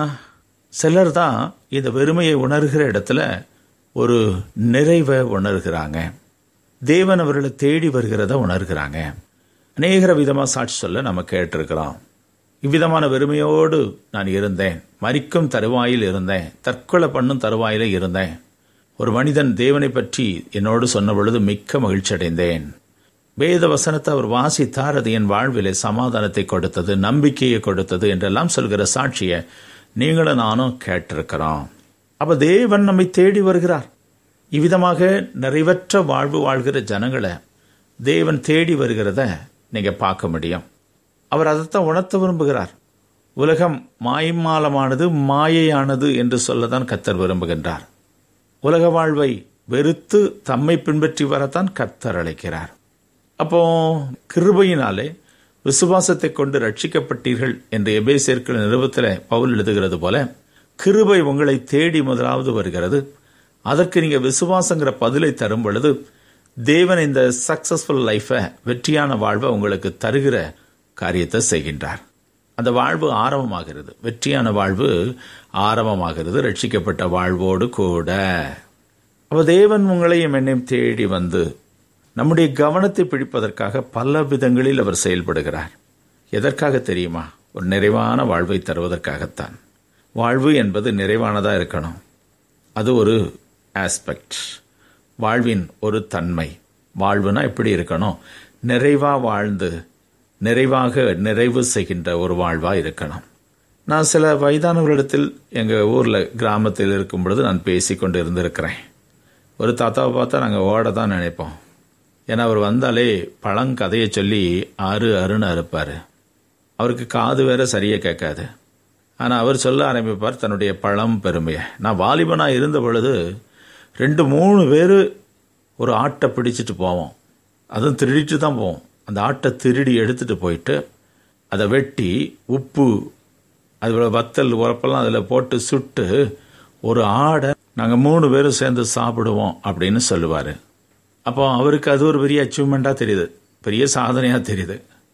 சிலர் தான் இந்த வெறுமையை உணர்கிற இடத்துல ஒரு நிறைவை உணர்கிறாங்க தேவன் அவர்களை தேடி வருகிறத உணர்கிறாங்க அநேக விதமாக சாட்சி சொல்ல நம்ம கேட்டிருக்கிறோம் இவ்விதமான வெறுமையோடு நான் இருந்தேன் மறிக்கும் தருவாயில் இருந்தேன் தற்கொலை பண்ணும் தருவாயில இருந்தேன் ஒரு மனிதன் தேவனை பற்றி என்னோடு சொன்ன பொழுது மிக்க மகிழ்ச்சி அடைந்தேன் வேத வசனத்தை அவர் வாசித்தார் அது என் வாழ்விலே சமாதானத்தை கொடுத்தது நம்பிக்கையை கொடுத்தது என்றெல்லாம் சொல்கிற சாட்சியை நீங்களும் நானும் கேட்டிருக்கிறோம் அப்ப தேவன் நம்மை தேடி வருகிறார் இவ்விதமாக நிறைவற்ற வாழ்வு வாழ்கிற ஜனங்களை தேவன் தேடி வருகிறத நீங்க பார்க்க முடியும் அவர் அதைத்தான் உணர்த்த விரும்புகிறார் உலகம் மாயமாலமானது மாயையானது என்று சொல்லதான் கத்தர் விரும்புகின்றார் உலக வாழ்வை வெறுத்து தம்மை பின்பற்றி வரத்தான் கத்தர் அழைக்கிறார் அப்போ கிருபையினாலே விசுவாசத்தை கொண்டு ரட்சிக்கப்பட்டீர்கள் என்று எபேசியர்கள் நிறுவத்தில் பவுல் எழுதுகிறது போல கிருபை உங்களை தேடி முதலாவது வருகிறது அதற்கு நீங்க விசுவாசங்கிற பதிலை தரும் பொழுது தேவன் இந்த சக்சஸ்ஃபுல் லைஃபை வெற்றியான வாழ்வை உங்களுக்கு தருகிற காரியத்தை செய்கின்றார் அந்த வாழ்வு ஆரம்பமாகிறது வெற்றியான வாழ்வு ஆரம்பமாகிறது ரட்சிக்கப்பட்ட வாழ்வோடு கூட அப்ப தேவன் உங்களையும் என்னையும் தேடி வந்து நம்முடைய கவனத்தை பிடிப்பதற்காக பல விதங்களில் அவர் செயல்படுகிறார் எதற்காக தெரியுமா ஒரு நிறைவான வாழ்வை தருவதற்காகத்தான் வாழ்வு என்பது நிறைவானதா இருக்கணும் அது ஒரு ஆஸ்பெக்ட் வாழ்வின் ஒரு தன்மை வாழ்வுனா எப்படி இருக்கணும் நிறைவா வாழ்ந்து நிறைவாக நிறைவு செய்கின்ற ஒரு வாழ்வா இருக்கணும் நான் சில வயதானவர்களிடத்தில் எங்கள் ஊரில் கிராமத்தில் இருக்கும் பொழுது நான் பேசி கொண்டு இருந்திருக்கிறேன் ஒரு தாத்தாவை பார்த்தா நாங்கள் ஓட தான் நினைப்போம் ஏன்னா அவர் வந்தாலே பழங்கதையை சொல்லி அரு அருன்னு அறுப்பார் அவருக்கு காது வேற சரியாக கேட்காது ஆனால் அவர் சொல்ல ஆரம்பிப்பார் தன்னுடைய பழம் பெருமையை நான் வாலிபனாக இருந்த பொழுது ரெண்டு மூணு பேர் ஒரு ஆட்டை பிடிச்சிட்டு போவோம் அதுவும் திருடிட்டு தான் போவோம் அந்த ஆட்டை திருடி எடுத்துட்டு போயிட்டு அதை வெட்டி உப்பு அதில் வத்தல் உரப்பெல்லாம் அதில் போட்டு சுட்டு ஒரு ஆடை நாங்கள் மூணு பேரும் சேர்ந்து சாப்பிடுவோம் அப்படின்னு சொல்லுவார் அப்போ அவருக்கு அது ஒரு பெரிய அச்சீவ்மெண்ட்டாக தெரியுது பெரிய சாதனையாக தெரியுது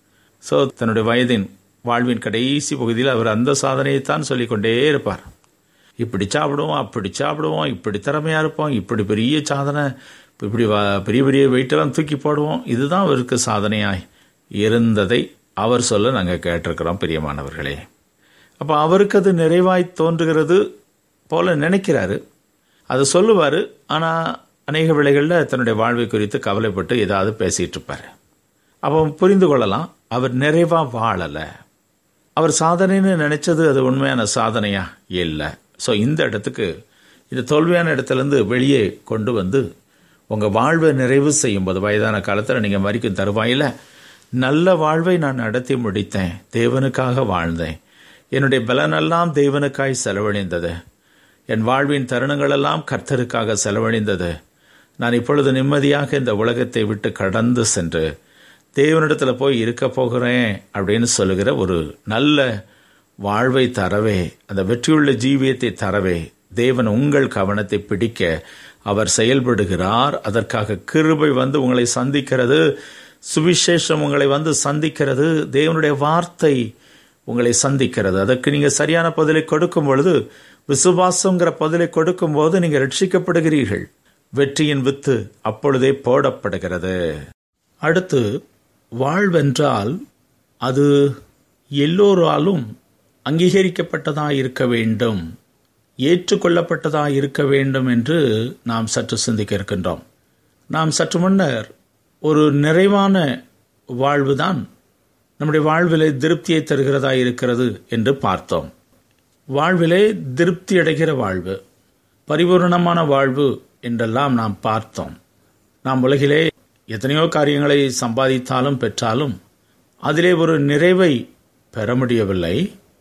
ஸோ தன்னுடைய வயதின் வாழ்வின் கடைசி பகுதியில் அவர் அந்த சாதனையைத்தான் சொல்லிக்கொண்டே இருப்பார் இப்படி சாப்பிடுவோம் அப்படி சாப்பிடுவோம் இப்படி திறமையாக இருப்போம் இப்படி பெரிய சாதனை இப்படி பெரிய பெரிய வெயிட்டெல்லாம் தூக்கி போடுவோம் இதுதான் அவருக்கு சாதனையாய் இருந்ததை அவர் சொல்ல நாங்கள் கேட்டிருக்கிறோம் பிரியமானவர்களே அப்போ அவருக்கு அது நிறைவாய் தோன்றுகிறது போல நினைக்கிறாரு அதை சொல்லுவார் ஆனால் அநேக வேளைகளில் தன்னுடைய வாழ்வை குறித்து கவலைப்பட்டு ஏதாவது பேசிகிட்டு இருப்பார் அப்போ புரிந்து கொள்ளலாம் அவர் நிறைவாக வாழலை அவர் சாதனைன்னு நினைச்சது அது உண்மையான சாதனையா இல்லை ஸோ இந்த இடத்துக்கு இது தோல்வியான இடத்துலேருந்து வெளியே கொண்டு வந்து உங்கள் வாழ்வை நிறைவு செய்யும்போது வயதான காலத்தில் நீங்கள் மறிக்கும் தருவாயில் நல்ல வாழ்வை நான் நடத்தி முடித்தேன் தேவனுக்காக வாழ்ந்தேன் என்னுடைய பலனெல்லாம் தேவனுக்காய் செலவழிந்தது என் வாழ்வின் தருணங்களெல்லாம் கர்த்தருக்காக செலவழிந்தது நான் இப்பொழுது நிம்மதியாக இந்த உலகத்தை விட்டு கடந்து சென்று தேவனிடத்தில் போய் இருக்க போகிறேன் அப்படின்னு சொல்லுகிற ஒரு நல்ல வாழ்வை தரவே அந்த வெற்றியுள்ள ஜீவியத்தை தரவே தேவன் உங்கள் கவனத்தை பிடிக்க அவர் செயல்படுகிறார் அதற்காக கிருபை வந்து உங்களை சந்திக்கிறது சுவிசேஷம் உங்களை வந்து சந்திக்கிறது தேவனுடைய வார்த்தை உங்களை சந்திக்கிறது அதற்கு நீங்க சரியான பதிலை கொடுக்கும் பொழுது விசுவாசங்கிற பதிலை கொடுக்கும் போது நீங்க ரட்சிக்கப்படுகிறீர்கள் வெற்றியின் வித்து அப்பொழுதே போடப்படுகிறது அடுத்து வாழ்வென்றால் அது எல்லோராலும் அங்கீகரிக்கப்பட்டதா இருக்க வேண்டும் ஏற்றுக்கொள்ளப்பட்டதா இருக்க வேண்டும் என்று நாம் சற்று சிந்திக்க இருக்கின்றோம் நாம் சற்று முன்னர் ஒரு நிறைவான வாழ்வுதான் நம்முடைய வாழ்விலே திருப்தியை தருகிறதா இருக்கிறது என்று பார்த்தோம் வாழ்விலே திருப்தி அடைகிற வாழ்வு பரிபூர்ணமான வாழ்வு என்றெல்லாம் நாம் பார்த்தோம் நாம் உலகிலே எத்தனையோ காரியங்களை சம்பாதித்தாலும் பெற்றாலும் அதிலே ஒரு நிறைவை பெற முடியவில்லை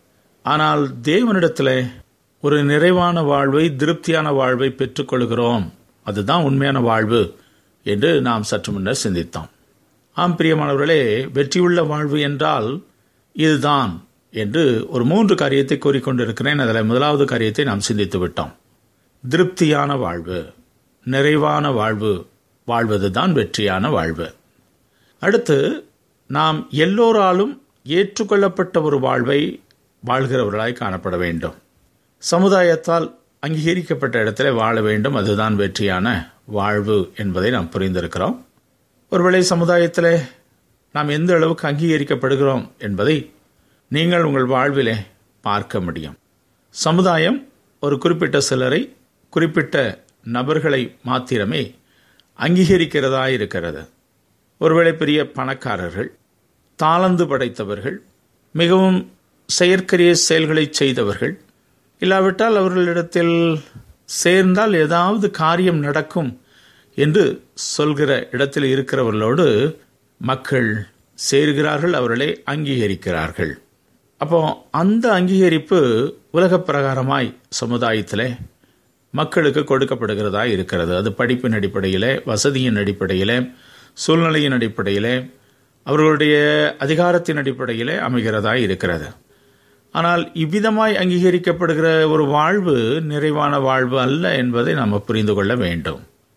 ஆனால் தேவனிடத்தில் ஒரு நிறைவான வாழ்வை திருப்தியான வாழ்வை பெற்றுக்கொள்கிறோம் அதுதான் உண்மையான வாழ்வு என்று நாம் சற்று முன்னர் சிந்தித்தோம் ஆம் பிரியமானவர்களே வெற்றியுள்ள வாழ்வு என்றால் இதுதான் என்று ஒரு மூன்று காரியத்தை கூறிக்கொண்டிருக்கிறேன் அதில் முதலாவது காரியத்தை நாம் சிந்தித்து விட்டோம் திருப்தியான வாழ்வு நிறைவான வாழ்வு வாழ்வதுதான் வெற்றியான வாழ்வு அடுத்து நாம் எல்லோராலும் ஏற்றுக்கொள்ளப்பட்ட ஒரு வாழ்வை வாழ்கிறவர்களாய் காணப்பட வேண்டும் சமுதாயத்தால் அங்கீகரிக்கப்பட்ட இடத்துல வாழ வேண்டும் அதுதான் வெற்றியான வாழ்வு என்பதை நாம் புரிந்திருக்கிறோம் ஒருவேளை சமுதாயத்தில் நாம் எந்த அளவுக்கு அங்கீகரிக்கப்படுகிறோம் என்பதை நீங்கள் உங்கள் வாழ்விலே பார்க்க முடியும் சமுதாயம் ஒரு குறிப்பிட்ட சிலரை குறிப்பிட்ட நபர்களை மாத்திரமே அங்கீகரிக்கிறதா இருக்கிறது ஒருவேளை பெரிய பணக்காரர்கள் தாளந்து படைத்தவர்கள் மிகவும் செயற்கரிய செயல்களை செய்தவர்கள் இல்லாவிட்டால் அவர்களிடத்தில் சேர்ந்தால் ஏதாவது காரியம் நடக்கும் என்று சொல்கிற இடத்தில் இருக்கிறவர்களோடு மக்கள் சேர்கிறார்கள் அவர்களை அங்கீகரிக்கிறார்கள் அப்போ அந்த அங்கீகரிப்பு உலக பிரகாரமாய் சமுதாயத்தில் மக்களுக்கு கொடுக்கப்படுகிறதா இருக்கிறது அது படிப்பின் அடிப்படையில் வசதியின் அடிப்படையில் சூழ்நிலையின் அடிப்படையில் அவர்களுடைய அதிகாரத்தின் அடிப்படையில் அமைகிறதா இருக்கிறது ஆனால் இவ்விதமாய் அங்கீகரிக்கப்படுகிற ஒரு வாழ்வு நிறைவான வாழ்வு அல்ல என்பதை நாம் புரிந்து கொள்ள வேண்டும்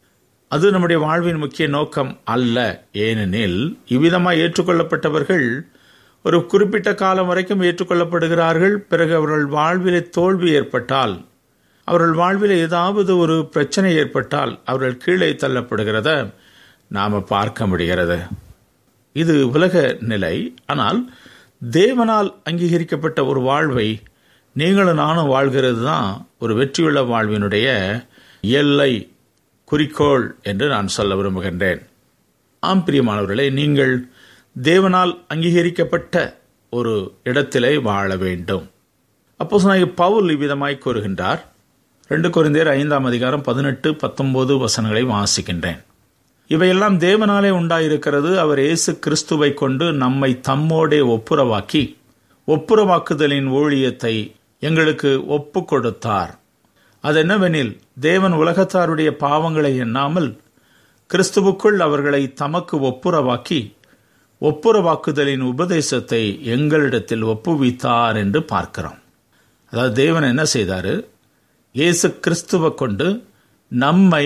அது நம்முடைய வாழ்வின் முக்கிய நோக்கம் அல்ல ஏனெனில் இவ்விதமாய் ஏற்றுக்கொள்ளப்பட்டவர்கள் ஒரு குறிப்பிட்ட காலம் வரைக்கும் ஏற்றுக்கொள்ளப்படுகிறார்கள் பிறகு அவர்கள் வாழ்விலே தோல்வி ஏற்பட்டால் அவர்கள் வாழ்வில் ஏதாவது ஒரு பிரச்சனை ஏற்பட்டால் அவர்கள் கீழே தள்ளப்படுகிறத நாம் பார்க்க முடிகிறது இது உலக நிலை ஆனால் தேவனால் அங்கீகரிக்கப்பட்ட ஒரு வாழ்வை நீங்களும் நானும் வாழ்கிறது தான் ஒரு வெற்றியுள்ள வாழ்வினுடைய எல்லை குறிக்கோள் என்று நான் சொல்ல விரும்புகின்றேன் ஆம் பிரியமானவர்களே நீங்கள் தேவனால் அங்கீகரிக்கப்பட்ட ஒரு இடத்திலே வாழ வேண்டும் அப்போ பவுல் இவ்விதமாய் கூறுகின்றார் ரெண்டு குறைந்தேர் ஐந்தாம் அதிகாரம் பதினெட்டு பத்தொன்பது வசனங்களை வாசிக்கின்றேன் இவையெல்லாம் தேவனாலே உண்டாயிருக்கிறது அவர் இயேசு கிறிஸ்துவை கொண்டு நம்மை தம்மோடே ஒப்புரவாக்கி ஒப்புரவாக்குதலின் ஊழியத்தை எங்களுக்கு ஒப்பு கொடுத்தார் அதென்னவெனில் தேவன் உலகத்தாருடைய பாவங்களை எண்ணாமல் கிறிஸ்துவுக்குள் அவர்களை தமக்கு ஒப்புரவாக்கி ஒப்புரவாக்குதலின் உபதேசத்தை எங்களிடத்தில் ஒப்புவித்தார் என்று பார்க்கிறோம் அதாவது தேவன் என்ன செய்தாரு இயேசு கிறிஸ்துவை கொண்டு நம்மை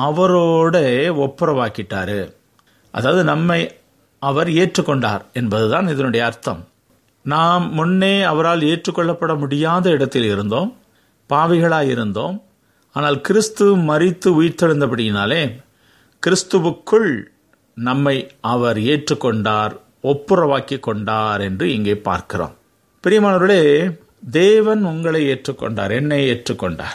அவரோட ஒப்புரவாக்கிட்டாரு அதாவது நம்மை அவர் ஏற்றுக்கொண்டார் என்பதுதான் இதனுடைய அர்த்தம் நாம் முன்னே அவரால் ஏற்றுக்கொள்ளப்பட முடியாத இடத்தில் இருந்தோம் பாவிகளாய் இருந்தோம் ஆனால் கிறிஸ்து மறித்து உயிர்த்தெழுந்தபடியினாலே கிறிஸ்துவுக்குள் நம்மை அவர் ஏற்றுக்கொண்டார் ஒப்புரவாக்கி கொண்டார் என்று இங்கே பார்க்கிறோம் பிரியமானவர்களே தேவன் உங்களை ஏற்றுக்கொண்டார் என்னை ஏற்றுக்கொண்டார்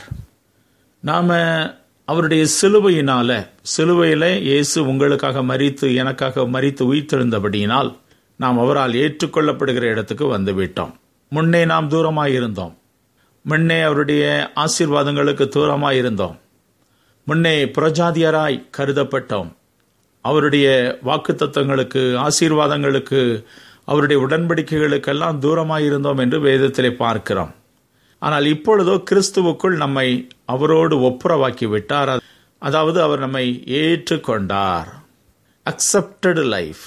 நாம அவருடைய சிலுவையினால சிலுவையில இயேசு உங்களுக்காக மறித்து எனக்காக மறித்து உயிர்த்தெழுந்தபடியினால் நாம் அவரால் ஏற்றுக்கொள்ளப்படுகிற இடத்துக்கு வந்துவிட்டோம் முன்னே நாம் தூரமாயிருந்தோம் முன்னே அவருடைய ஆசீர்வாதங்களுக்கு தூரமாயிருந்தோம் முன்னே புரஜாதியராய் கருதப்பட்டோம் அவருடைய வாக்கு தத்துவங்களுக்கு ஆசீர்வாதங்களுக்கு அவருடைய உடன்படிக்கைகளுக்கெல்லாம் தூரமாயிருந்தோம் என்று வேதத்திலே பார்க்கிறோம் ஆனால் இப்பொழுதோ கிறிஸ்துவுக்குள் நம்மை அவரோடு ஒப்புரவாக்கி விட்டார் அதாவது அவர் நம்மை ஏற்றுக்கொண்டார் அக்செப்டடு லைஃப்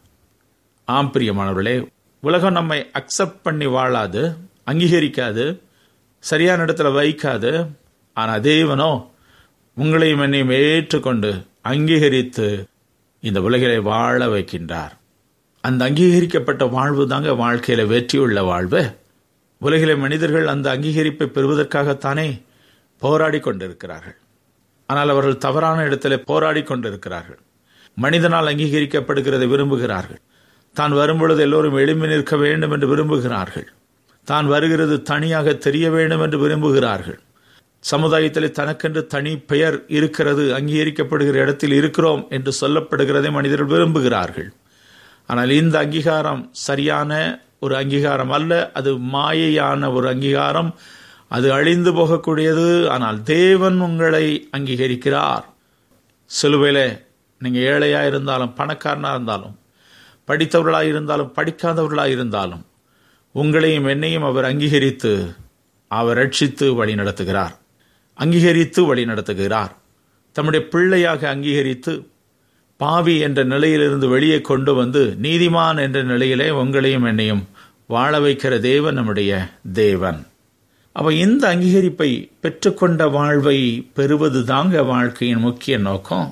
ஆம் பிரியமானவர்களே உலகம் நம்மை அக்செப்ட் பண்ணி வாழாது அங்கீகரிக்காது சரியான இடத்துல வைக்காது ஆனால் தேவனோ உங்களையும் என்னையும் ஏற்றுக்கொண்டு அங்கீகரித்து இந்த உலகிலே வாழ வைக்கின்றார் அந்த அங்கீகரிக்கப்பட்ட வாழ்வு தாங்க வாழ்க்கையில வெற்றியுள்ள வாழ்வு உலகிலே மனிதர்கள் அந்த அங்கீகரிப்பை பெறுவதற்காகத்தானே போராடி கொண்டிருக்கிறார்கள் ஆனால் அவர்கள் தவறான இடத்துல போராடி கொண்டிருக்கிறார்கள் மனிதனால் அங்கீகரிக்கப்படுகிறதை விரும்புகிறார்கள் தான் வரும்பொழுது எல்லோரும் எழும்பி நிற்க வேண்டும் என்று விரும்புகிறார்கள் தான் வருகிறது தனியாக தெரிய வேண்டும் என்று விரும்புகிறார்கள் சமுதாயத்திலே தனக்கென்று தனி பெயர் இருக்கிறது அங்கீகரிக்கப்படுகிற இடத்தில் இருக்கிறோம் என்று சொல்லப்படுகிறதை மனிதர்கள் விரும்புகிறார்கள் ஆனால் இந்த அங்கீகாரம் சரியான ஒரு அங்கீகாரம் அல்ல அது மாயையான ஒரு அங்கீகாரம் அது அழிந்து போகக்கூடியது ஆனால் தேவன் உங்களை அங்கீகரிக்கிறார் சிலுவையில நீங்க ஏழையா இருந்தாலும் பணக்காரனா இருந்தாலும் படித்தவர்களாக இருந்தாலும் படிக்காதவர்களாக இருந்தாலும் உங்களையும் என்னையும் அவர் அங்கீகரித்து அவர் ரட்சித்து வழி நடத்துகிறார் அங்கீகரித்து வழி நடத்துகிறார் தம்முடைய பிள்ளையாக அங்கீகரித்து பாவி என்ற நிலையிலிருந்து வெளியே கொண்டு வந்து நீதிமான் என்ற நிலையிலே உங்களையும் என்னையும் வாழ வைக்கிற தேவன் நம்முடைய தேவன் அப்ப இந்த அங்கீகரிப்பை பெற்றுக்கொண்ட வாழ்வை பெறுவது தாங்க வாழ்க்கையின் முக்கிய நோக்கம்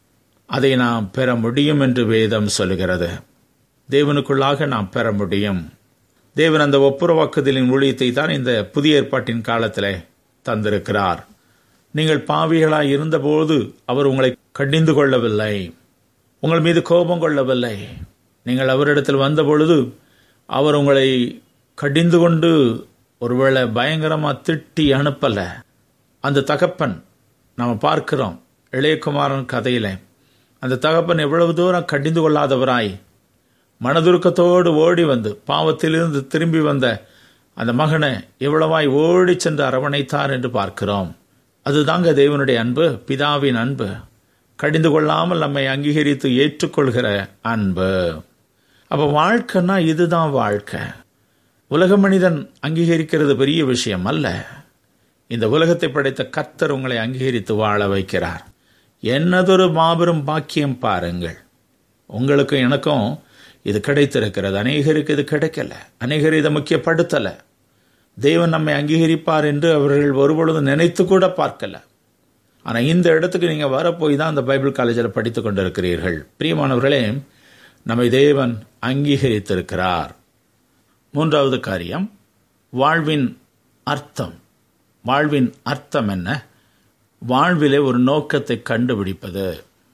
அதை நாம் பெற முடியும் என்று வேதம் சொல்லுகிறது தேவனுக்குள்ளாக நாம் பெற முடியும் தேவன் அந்த ஒப்புரவாக்குதலின் ஊழியத்தை தான் இந்த புதிய ஏற்பாட்டின் காலத்தில் தந்திருக்கிறார் நீங்கள் பாவிகளாய் இருந்தபோது அவர் உங்களை கடிந்து கொள்ளவில்லை உங்கள் மீது கோபம் கொள்ளவில்லை நீங்கள் அவரிடத்தில் வந்தபொழுது அவர் உங்களை கடிந்து கொண்டு ஒருவேளை பயங்கரமாக திட்டி அனுப்பல அந்த தகப்பன் நாம் பார்க்கிறோம் இளையகுமாரன் கதையில அந்த தகப்பன் எவ்வளவு தூரம் கடிந்து கொள்ளாதவராய் மனதுருக்கத்தோடு ஓடி வந்து பாவத்திலிருந்து திரும்பி வந்த அந்த மகனை எவ்வளவாய் ஓடி சென்று அரவணைத்தார் என்று பார்க்கிறோம் அதுதாங்க தேவனுடைய அன்பு பிதாவின் அன்பு கடிந்து கொள்ளாமல் நம்மை அங்கீகரித்து ஏற்றுக்கொள்கிற அன்பு அப்ப வாழ்க்கைன்னா இதுதான் வாழ்க்கை உலக மனிதன் அங்கீகரிக்கிறது பெரிய விஷயம் அல்ல இந்த உலகத்தை படைத்த கர்த்தர் உங்களை அங்கீகரித்து வாழ வைக்கிறார் என்னதொரு மாபெரும் பாக்கியம் பாருங்கள் உங்களுக்கும் எனக்கும் இது கிடைத்திருக்கிறது அநேகருக்கு இது கிடைக்கல அநேகர் இதை முக்கியப்படுத்தல தேவன் நம்மை அங்கீகரிப்பார் என்று அவர்கள் ஒருபொழுதும் நினைத்து கூட பார்க்கல ஆனால் இந்த இடத்துக்கு நீங்கள் வரப்போய் தான் அந்த பைபிள் காலேஜில் படித்து கொண்டிருக்கிறீர்கள் பிரியமானவர்களே நம்மை தேவன் அங்கீகரித்திருக்கிறார் மூன்றாவது காரியம் வாழ்வின் அர்த்தம் வாழ்வின் அர்த்தம் என்ன வாழ்விலே ஒரு நோக்கத்தை கண்டுபிடிப்பது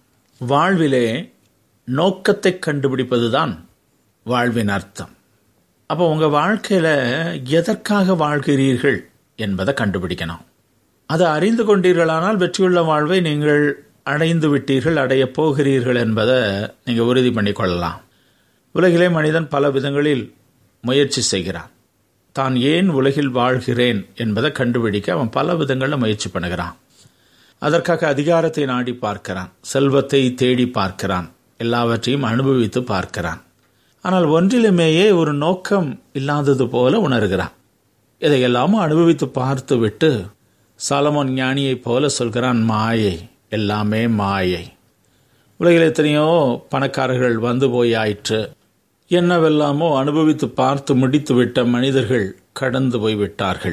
வாழ்விலே நோக்கத்தை கண்டுபிடிப்பது தான் வாழ்வின் அர்த்தம் அப்போ உங்கள் வாழ்க்கையில் எதற்காக வாழ்கிறீர்கள் என்பதை கண்டுபிடிக்கணும் அதை அறிந்து கொண்டீர்களானால் வெற்றியுள்ள வாழ்வை நீங்கள் அடைந்து விட்டீர்கள் அடையப் போகிறீர்கள் என்பதை நீங்கள் உறுதி பண்ணி கொள்ளலாம் உலகிலே மனிதன் பல விதங்களில் முயற்சி செய்கிறான் தான் ஏன் உலகில் வாழ்கிறேன் என்பதை கண்டுபிடிக்க அவன் பல விதங்களில் முயற்சி பண்ணுகிறான் அதற்காக அதிகாரத்தை நாடி பார்க்கிறான் செல்வத்தை தேடி பார்க்கிறான் எல்லாவற்றையும் அனுபவித்து பார்க்கிறான் ஆனால் ஒன்றிலுமேயே ஒரு நோக்கம் இல்லாதது போல உணர்கிறான் இதையெல்லாமும் அனுபவித்து பார்த்து விட்டு சாலமோன் ஞானியைப் போல சொல்கிறான் மாயை எல்லாமே மாயை உலகில் எத்தனையோ பணக்காரர்கள் வந்து போய் ஆயிற்று என்னவெல்லாமோ அனுபவித்து பார்த்து முடித்து விட்ட மனிதர்கள் கடந்து போய் விட்டார்கள்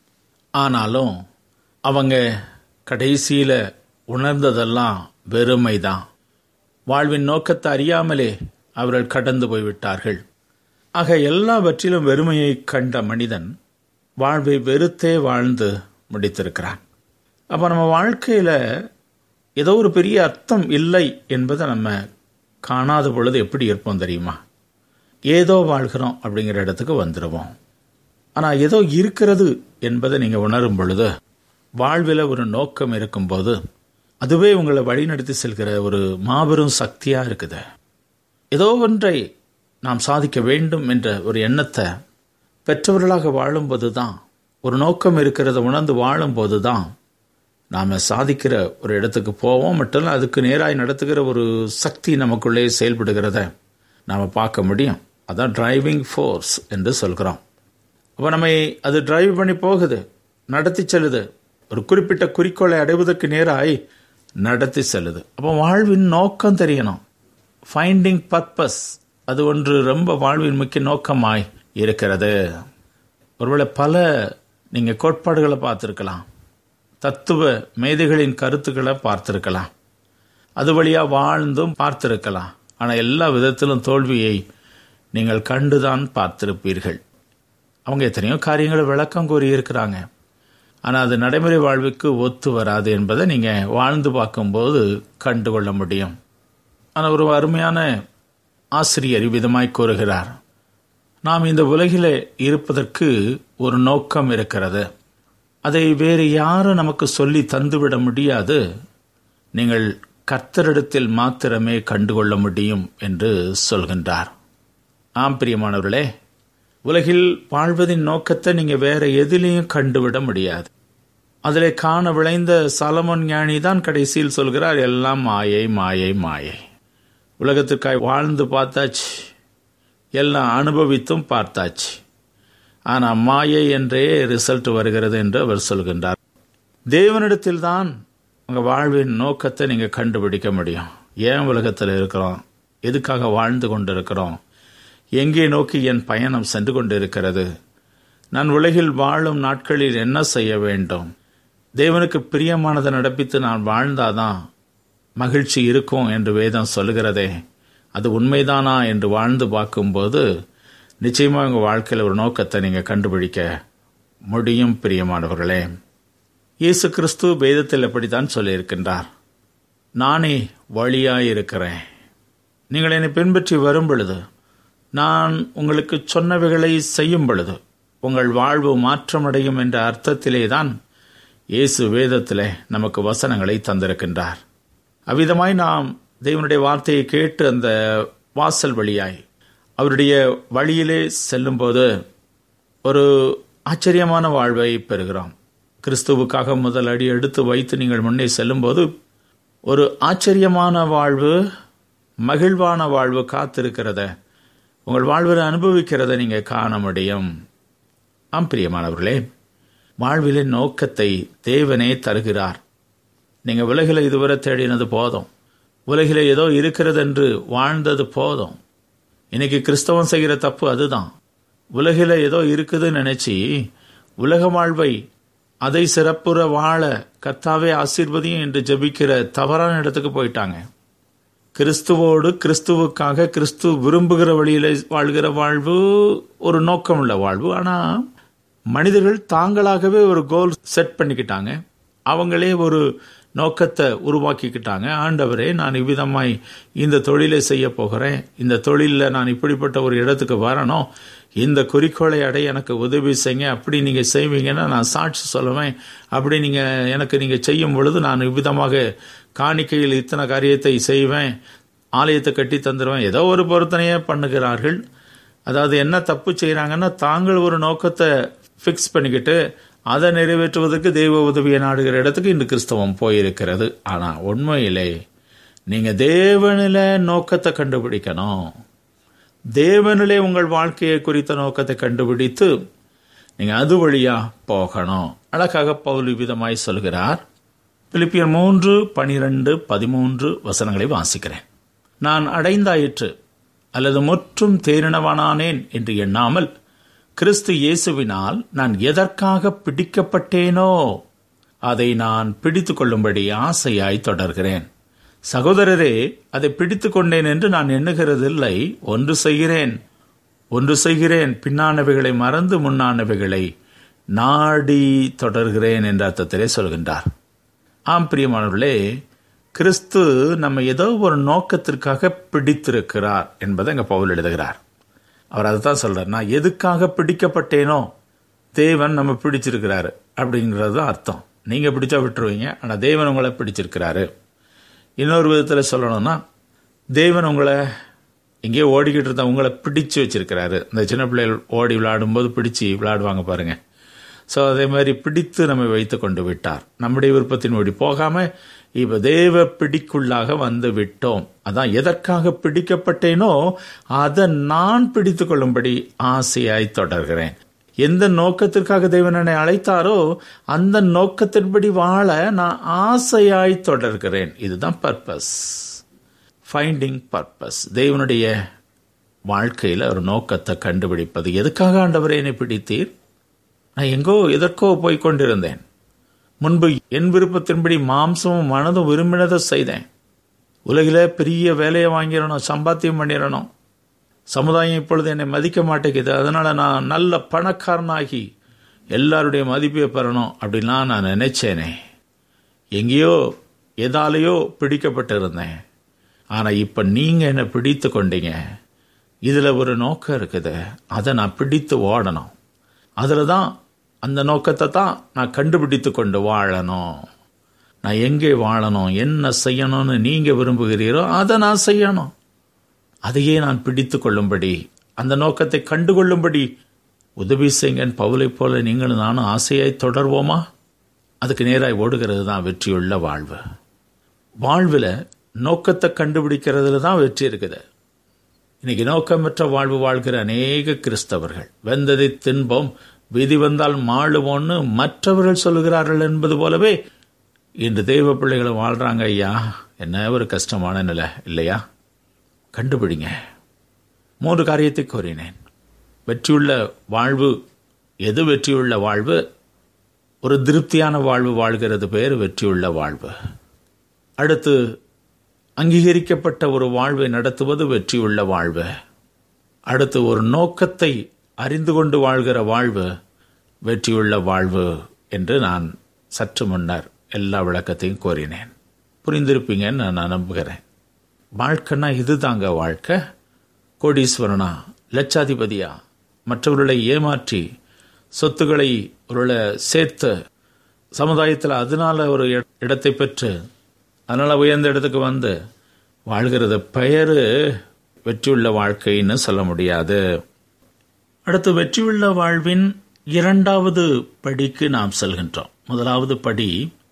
ஆனாலும் அவங்க கடைசியில் உணர்ந்ததெல்லாம் வெறுமைதான் வாழ்வின் நோக்கத்தை அறியாமலே அவர்கள் கடந்து போய்விட்டார்கள் ஆக எல்லாவற்றிலும் வெறுமையை கண்ட மனிதன் வாழ்வை வெறுத்தே வாழ்ந்து முடித்திருக்கிறான் அப்போ நம்ம வாழ்க்கையில் ஏதோ ஒரு பெரிய அர்த்தம் இல்லை என்பதை நம்ம காணாத பொழுது எப்படி இருப்போம் தெரியுமா ஏதோ வாழ்கிறோம் அப்படிங்கிற இடத்துக்கு வந்துடுவோம் ஆனால் ஏதோ இருக்கிறது என்பதை நீங்கள் உணரும் பொழுது வாழ்வில் ஒரு நோக்கம் இருக்கும்போது அதுவே உங்களை வழிநடத்தி செல்கிற ஒரு மாபெரும் சக்தியாக இருக்குது ஏதோ ஒன்றை நாம் சாதிக்க வேண்டும் என்ற ஒரு எண்ணத்தை பெற்றவர்களாக வாழும்போது தான் ஒரு நோக்கம் இருக்கிறத உணர்ந்து வாழும்போது தான் நாம் சாதிக்கிற ஒரு இடத்துக்கு போவோம் மட்டும் அதுக்கு நேராய் நடத்துகிற ஒரு சக்தி நமக்குள்ளே செயல்படுகிறத நாம் பார்க்க முடியும் அதான் டிரைவிங் ஃபோர்ஸ் என்று சொல்கிறோம் அப்போ நம்மை அது டிரைவ் பண்ணி போகுது நடத்தி செல்லுது ஒரு குறிப்பிட்ட குறிக்கோளை அடைவதற்கு நேராய் நடத்தி செல்லுது அப்போ வாழ்வின் நோக்கம் தெரியணும் ஃபைண்டிங் பர்பஸ் அது ஒன்று ரொம்ப வாழ்வின் முக்கிய நோக்கமாய் இருக்கிறது ஒருவேளை பல நீங்கள் கோட்பாடுகளை பார்த்துருக்கலாம் தத்துவ மேதைகளின் கருத்துக்களை பார்த்துருக்கலாம் அது வழியாக வாழ்ந்தும் பார்த்திருக்கலாம் ஆனால் எல்லா விதத்திலும் தோல்வியை நீங்கள் கண்டுதான் பார்த்திருப்பீர்கள் அவங்க எத்தனையோ காரியங்களை விளக்கம் கூறியிருக்கிறாங்க ஆனால் அது நடைமுறை வாழ்வுக்கு ஒத்து வராது என்பதை நீங்கள் வாழ்ந்து பார்க்கும்போது கண்டுகொள்ள முடியும் ஆனால் ஒரு அருமையான ஆசிரியர் விதமாய் கூறுகிறார் நாம் இந்த உலகிலே இருப்பதற்கு ஒரு நோக்கம் இருக்கிறது அதை வேறு யாரும் நமக்கு சொல்லி தந்துவிட முடியாது நீங்கள் கர்த்தரிடத்தில் மாத்திரமே கண்டுகொள்ள முடியும் என்று சொல்கின்றார் ஆம் பிரியமானவர்களே உலகில் வாழ்வதின் நோக்கத்தை நீங்கள் வேற எதிலையும் கண்டுவிட முடியாது அதிலே காண விளைந்த சலமன் ஞானி தான் கடைசியில் சொல்கிறார் எல்லாம் மாயை மாயை மாயை உலகத்திற்காய் வாழ்ந்து பார்த்தாச்சு எல்லாம் அனுபவித்தும் பார்த்தாச்சு ஆனால் மாயை என்றே ரிசல்ட் வருகிறது என்று அவர் சொல்கின்றார் தேவனிடத்தில் தான் உங்கள் வாழ்வின் நோக்கத்தை நீங்கள் கண்டுபிடிக்க முடியும் ஏன் உலகத்தில் இருக்கிறோம் எதுக்காக வாழ்ந்து கொண்டிருக்கிறோம் எங்கே நோக்கி என் பயணம் சென்று கொண்டிருக்கிறது நான் உலகில் வாழும் நாட்களில் என்ன செய்ய வேண்டும் தேவனுக்கு பிரியமானதை நடப்பித்து நான் வாழ்ந்தாதான் மகிழ்ச்சி இருக்கும் என்று வேதம் சொல்லுகிறதே அது உண்மைதானா என்று வாழ்ந்து பார்க்கும்போது நிச்சயமாக உங்கள் வாழ்க்கையில் ஒரு நோக்கத்தை நீங்கள் கண்டுபிடிக்க முடியும் பிரியமானவர்களே இயேசு கிறிஸ்து வேதத்தில் எப்படித்தான் சொல்லியிருக்கின்றார் நானே வழியாயிருக்கிறேன் நீங்கள் என்னை பின்பற்றி வரும் பொழுது நான் உங்களுக்கு சொன்னவைகளை செய்யும் பொழுது உங்கள் வாழ்வு மாற்றமடையும் என்ற அர்த்தத்திலே தான் இயேசு வேதத்திலே நமக்கு வசனங்களை தந்திருக்கின்றார் அவ்விதமாய் நாம் தேவனுடைய வார்த்தையை கேட்டு அந்த வாசல் வழியாய் அவருடைய வழியிலே செல்லும்போது ஒரு ஆச்சரியமான வாழ்வை பெறுகிறோம் கிறிஸ்துவுக்காக முதல் அடி எடுத்து வைத்து நீங்கள் முன்னே செல்லும்போது ஒரு ஆச்சரியமான வாழ்வு மகிழ்வான வாழ்வு காத்திருக்கிறத உங்கள் வாழ்வில் அனுபவிக்கிறத நீங்கள் காண முடியும் ஆம் பிரியமானவர்களே வாழ்விலின் நோக்கத்தை தேவனே தருகிறார் நீங்கள் உலகில் இதுவரை தேடினது போதும் உலகில் ஏதோ இருக்கிறது என்று வாழ்ந்தது போதும் இன்னைக்கு கிறிஸ்தவம் செய்கிற தப்பு அதுதான் உலகில் ஏதோ இருக்குதுன்னு நினைச்சி உலக வாழ்வை அதை சிறப்புற வாழ கர்த்தாவே ஆசீர்வதியும் என்று ஜபிக்கிற தவறான இடத்துக்கு போயிட்டாங்க கிறிஸ்துவோடு கிறிஸ்துவுக்காக கிறிஸ்து விரும்புகிற வழியில வாழ்கிற வாழ்வு ஒரு நோக்கமுள்ள வாழ்வு ஆனா மனிதர்கள் தாங்களாகவே ஒரு கோல் செட் பண்ணிக்கிட்டாங்க அவங்களே ஒரு நோக்கத்தை உருவாக்கிக்கிட்டாங்க ஆண்டவரே நான் இவ்விதமாய் இந்த தொழிலை செய்ய போகிறேன் இந்த தொழிலில் நான் இப்படிப்பட்ட ஒரு இடத்துக்கு வரணும் இந்த குறிக்கோளை அடைய எனக்கு உதவி செய்யுங்க அப்படி நீங்கள் செய்வீங்கன்னா நான் சாட்சி சொல்லுவேன் அப்படி நீங்கள் எனக்கு நீங்கள் செய்யும் பொழுது நான் இவ்விதமாக காணிக்கையில் இத்தனை காரியத்தை செய்வேன் ஆலயத்தை கட்டி தந்துடுவேன் ஏதோ ஒரு பொருத்தனையே பண்ணுகிறார்கள் அதாவது என்ன தப்பு செய்கிறாங்கன்னா தாங்கள் ஒரு நோக்கத்தை ஃபிக்ஸ் பண்ணிக்கிட்டு அதை நிறைவேற்றுவதற்கு தெய்வ உதவியை நாடுகிற இடத்துக்கு இன்று கிறிஸ்தவம் போயிருக்கிறது ஆனால் உண்மையிலே நீங்கள் தேவனில நோக்கத்தை கண்டுபிடிக்கணும் தேவனிலே உங்கள் வாழ்க்கையை குறித்த நோக்கத்தை கண்டுபிடித்து நீங்கள் அது வழியா போகணும் அழகாக பவுல் விதமாய் சொல்கிறார் பிலிப்பியர் மூன்று பனிரெண்டு பதிமூன்று வசனங்களை வாசிக்கிறேன் நான் அடைந்தாயிற்று அல்லது முற்றும் தேரினவானானேன் என்று எண்ணாமல் கிறிஸ்து இயேசுவினால் நான் எதற்காக பிடிக்கப்பட்டேனோ அதை நான் பிடித்து கொள்ளும்படி ஆசையாய் தொடர்கிறேன் சகோதரரே அதை பிடித்து கொண்டேன் என்று நான் எண்ணுகிறதில்லை ஒன்று செய்கிறேன் ஒன்று செய்கிறேன் பின்னானவைகளை மறந்து முன்னானவைகளை நாடி தொடர்கிறேன் என்ற அர்த்தத்திலே சொல்கின்றார் ஆம் பிரியமானவர்களே கிறிஸ்து நம்ம ஏதோ ஒரு நோக்கத்திற்காக பிடித்திருக்கிறார் என்பதை இங்க பவுல் எழுதுகிறார் அவர் அதை தான் சொல்றார் நான் எதுக்காக பிடிக்கப்பட்டேனோ தேவன் நம்ம பிடிச்சிருக்கிறாரு அப்படிங்கிறது தான் அர்த்தம் நீங்க பிடிச்சா விட்டுருவீங்க ஆனால் தேவன் உங்களை பிடிச்சிருக்கிறாரு இன்னொரு விதத்தில் சொல்லணும்னா தேவன் உங்களை எங்கேயோ ஓடிக்கிட்டு இருந்த உங்களை பிடிச்சு வச்சிருக்கிறாரு இந்த சின்ன பிள்ளைகள் ஓடி விளையாடும்போது பிடிச்சு விளையாடுவாங்க பாருங்க ஸோ அதே மாதிரி பிடித்து நம்மை வைத்து கொண்டு விட்டார் நம்முடைய விருப்பத்தின் ஓடி போகாம இப்ப தேவ பிடிக்குள்ளாக வந்து விட்டோம் அதான் எதற்காக பிடிக்கப்பட்டேனோ அதை நான் பிடித்து கொள்ளும்படி ஆசையாய் தொடர்கிறேன் எந்த நோக்கத்திற்காக தேவன் என்னை அழைத்தாரோ அந்த நோக்கத்தின்படி வாழ நான் ஆசையாய் தொடர்கிறேன் இதுதான் பர்பஸ் ஃபைண்டிங் பர்பஸ் தேவனுடைய வாழ்க்கையில் ஒரு நோக்கத்தை கண்டுபிடிப்பது எதுக்காக ஆண்டவரை என்னை பிடித்தீர் நான் எங்கோ எதற்கோ போய் கொண்டிருந்தேன் முன்பு என் விருப்பத்தின்படி மாம்சமும் மனதும் விரும்பினதை செய்தேன் உலகில் பெரிய வேலையை வாங்கிடணும் சம்பாத்தியம் பண்ணிடணும் சமுதாயம் இப்பொழுது என்னை மதிக்க மாட்டேங்குது அதனால நான் நல்ல பணக்காரனாகி எல்லாருடைய மதிப்பை பெறணும் அப்படின்லாம் நான் நினைச்சேனே எங்கேயோ எதாலேயோ பிடிக்கப்பட்டிருந்தேன் ஆனால் இப்போ நீங்கள் என்னை பிடித்து கொண்டீங்க இதில் ஒரு நோக்கம் இருக்குது அதை நான் பிடித்து ஓடணும் அதில் தான் அந்த நோக்கத்தை தான் நான் கண்டுபிடித்து கொண்டு வாழணும் நான் எங்கே வாழணும் என்ன செய்யணும்னு நீங்கள் விரும்புகிறீரோ அதை நான் செய்யணும் அதையே நான் பிடித்து கொள்ளும்படி அந்த நோக்கத்தை கண்டுகொள்ளும்படி உதவி செய்யுங்கன்னு பவுலை போல நீங்களும் நானும் ஆசையாய் தொடர்வோமா அதுக்கு நேராய் ஓடுகிறது தான் வெற்றியுள்ள வாழ்வு வாழ்வில் நோக்கத்தை கண்டுபிடிக்கிறதுல தான் வெற்றி இருக்குது இன்னைக்கு நோக்கமற்ற வாழ்வு வாழ்கிற அநேக கிறிஸ்தவர்கள் வெந்ததை தின்போம் விதி வந்தால் மாளுவோன்னு மற்றவர்கள் சொல்லுகிறார்கள் என்பது போலவே இன்று தெய்வ பிள்ளைகளும் வாழ்றாங்க ஐயா என்ன ஒரு கஷ்டமான நிலை இல்லையா கண்டுபிடிங்க மூன்று காரியத்தை கோரினேன் வெற்றியுள்ள வாழ்வு எது வெற்றியுள்ள வாழ்வு ஒரு திருப்தியான வாழ்வு வாழ்கிறது பேர் வெற்றியுள்ள வாழ்வு அடுத்து அங்கீகரிக்கப்பட்ட ஒரு வாழ்வை நடத்துவது வெற்றியுள்ள வாழ்வு அடுத்து ஒரு நோக்கத்தை அறிந்து கொண்டு வாழ்கிற வாழ்வு வெற்றியுள்ள வாழ்வு என்று நான் சற்று முன்னர் எல்லா விளக்கத்தையும் கோரினேன் புரிந்திருப்பீங்கன்னு நான் நம்புகிறேன் வாழ்க்கைன்னா இதுதாங்க வாழ்க்கை கோடீஸ்வரனா லட்சாதிபதியா மற்றவர்களை ஏமாற்றி சொத்துக்களை ஒருவேளை சேர்த்து சமுதாயத்தில் அதனால ஒரு இடத்தை பெற்று அதனால் உயர்ந்த இடத்துக்கு வந்து வாழ்கிறது பெயர் வெற்றியுள்ள வாழ்க்கைன்னு சொல்ல முடியாது அடுத்து வெற்றியுள்ள வாழ்வின் இரண்டாவது படிக்கு நாம் செல்கின்றோம் முதலாவது படி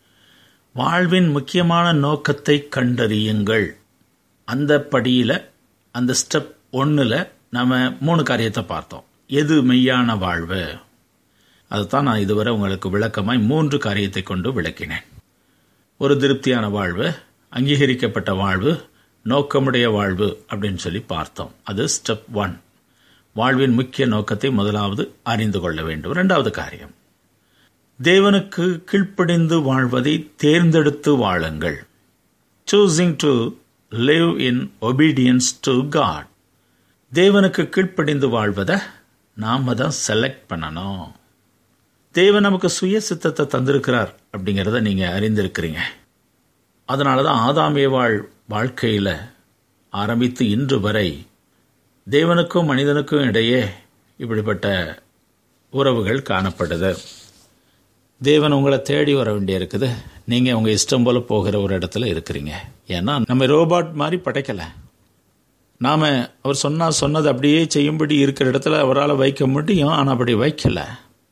வாழ்வின் முக்கியமான நோக்கத்தை கண்டறியுங்கள் அந்த படியில் அந்த ஸ்டெப் ஒன்றில் நம்ம மூணு காரியத்தை பார்த்தோம் எது மெய்யான வாழ்வு அதுதான் நான் இதுவரை உங்களுக்கு விளக்கமாய் மூன்று காரியத்தை கொண்டு விளக்கினேன் ஒரு திருப்தியான வாழ்வு அங்கீகரிக்கப்பட்ட வாழ்வு நோக்கமுடைய வாழ்வு அப்படின்னு சொல்லி பார்த்தோம் அது ஸ்டெப் ஒன் வாழ்வின் முக்கிய நோக்கத்தை முதலாவது அறிந்து கொள்ள வேண்டும் இரண்டாவது காரியம் தேவனுக்கு கீழ்ப்படிந்து வாழ்வதை தேர்ந்தெடுத்து வாழுங்கள் choosing to live in obedience to God தேவனுக்கு கீழ்ப்படிந்து வாழ்வதை நாம தான் செலக்ட் பண்ணணும் தேவன் நமக்கு சுய சித்தத்தை தந்திருக்கிறார் அப்படிங்கிறத நீங்க அறிந்திருக்கிறீங்க அதனால தான் ஆதாமியவாழ் வாழ்க்கையில் ஆரம்பித்து இன்று வரை தேவனுக்கும் மனிதனுக்கும் இடையே இப்படிப்பட்ட உறவுகள் காணப்படுது தேவன் உங்களை தேடி வர வேண்டியிருக்குது நீங்கள் உங்கள் இஷ்டம் போல போகிற ஒரு இடத்துல இருக்கிறீங்க ஏன்னா நம்ம ரோபாட் மாதிரி படைக்கலை நாம் அவர் சொன்னால் சொன்னது அப்படியே செய்யும்படி இருக்கிற இடத்துல அவரால் வைக்க முடியும் ஆனால் அப்படி வைக்கலை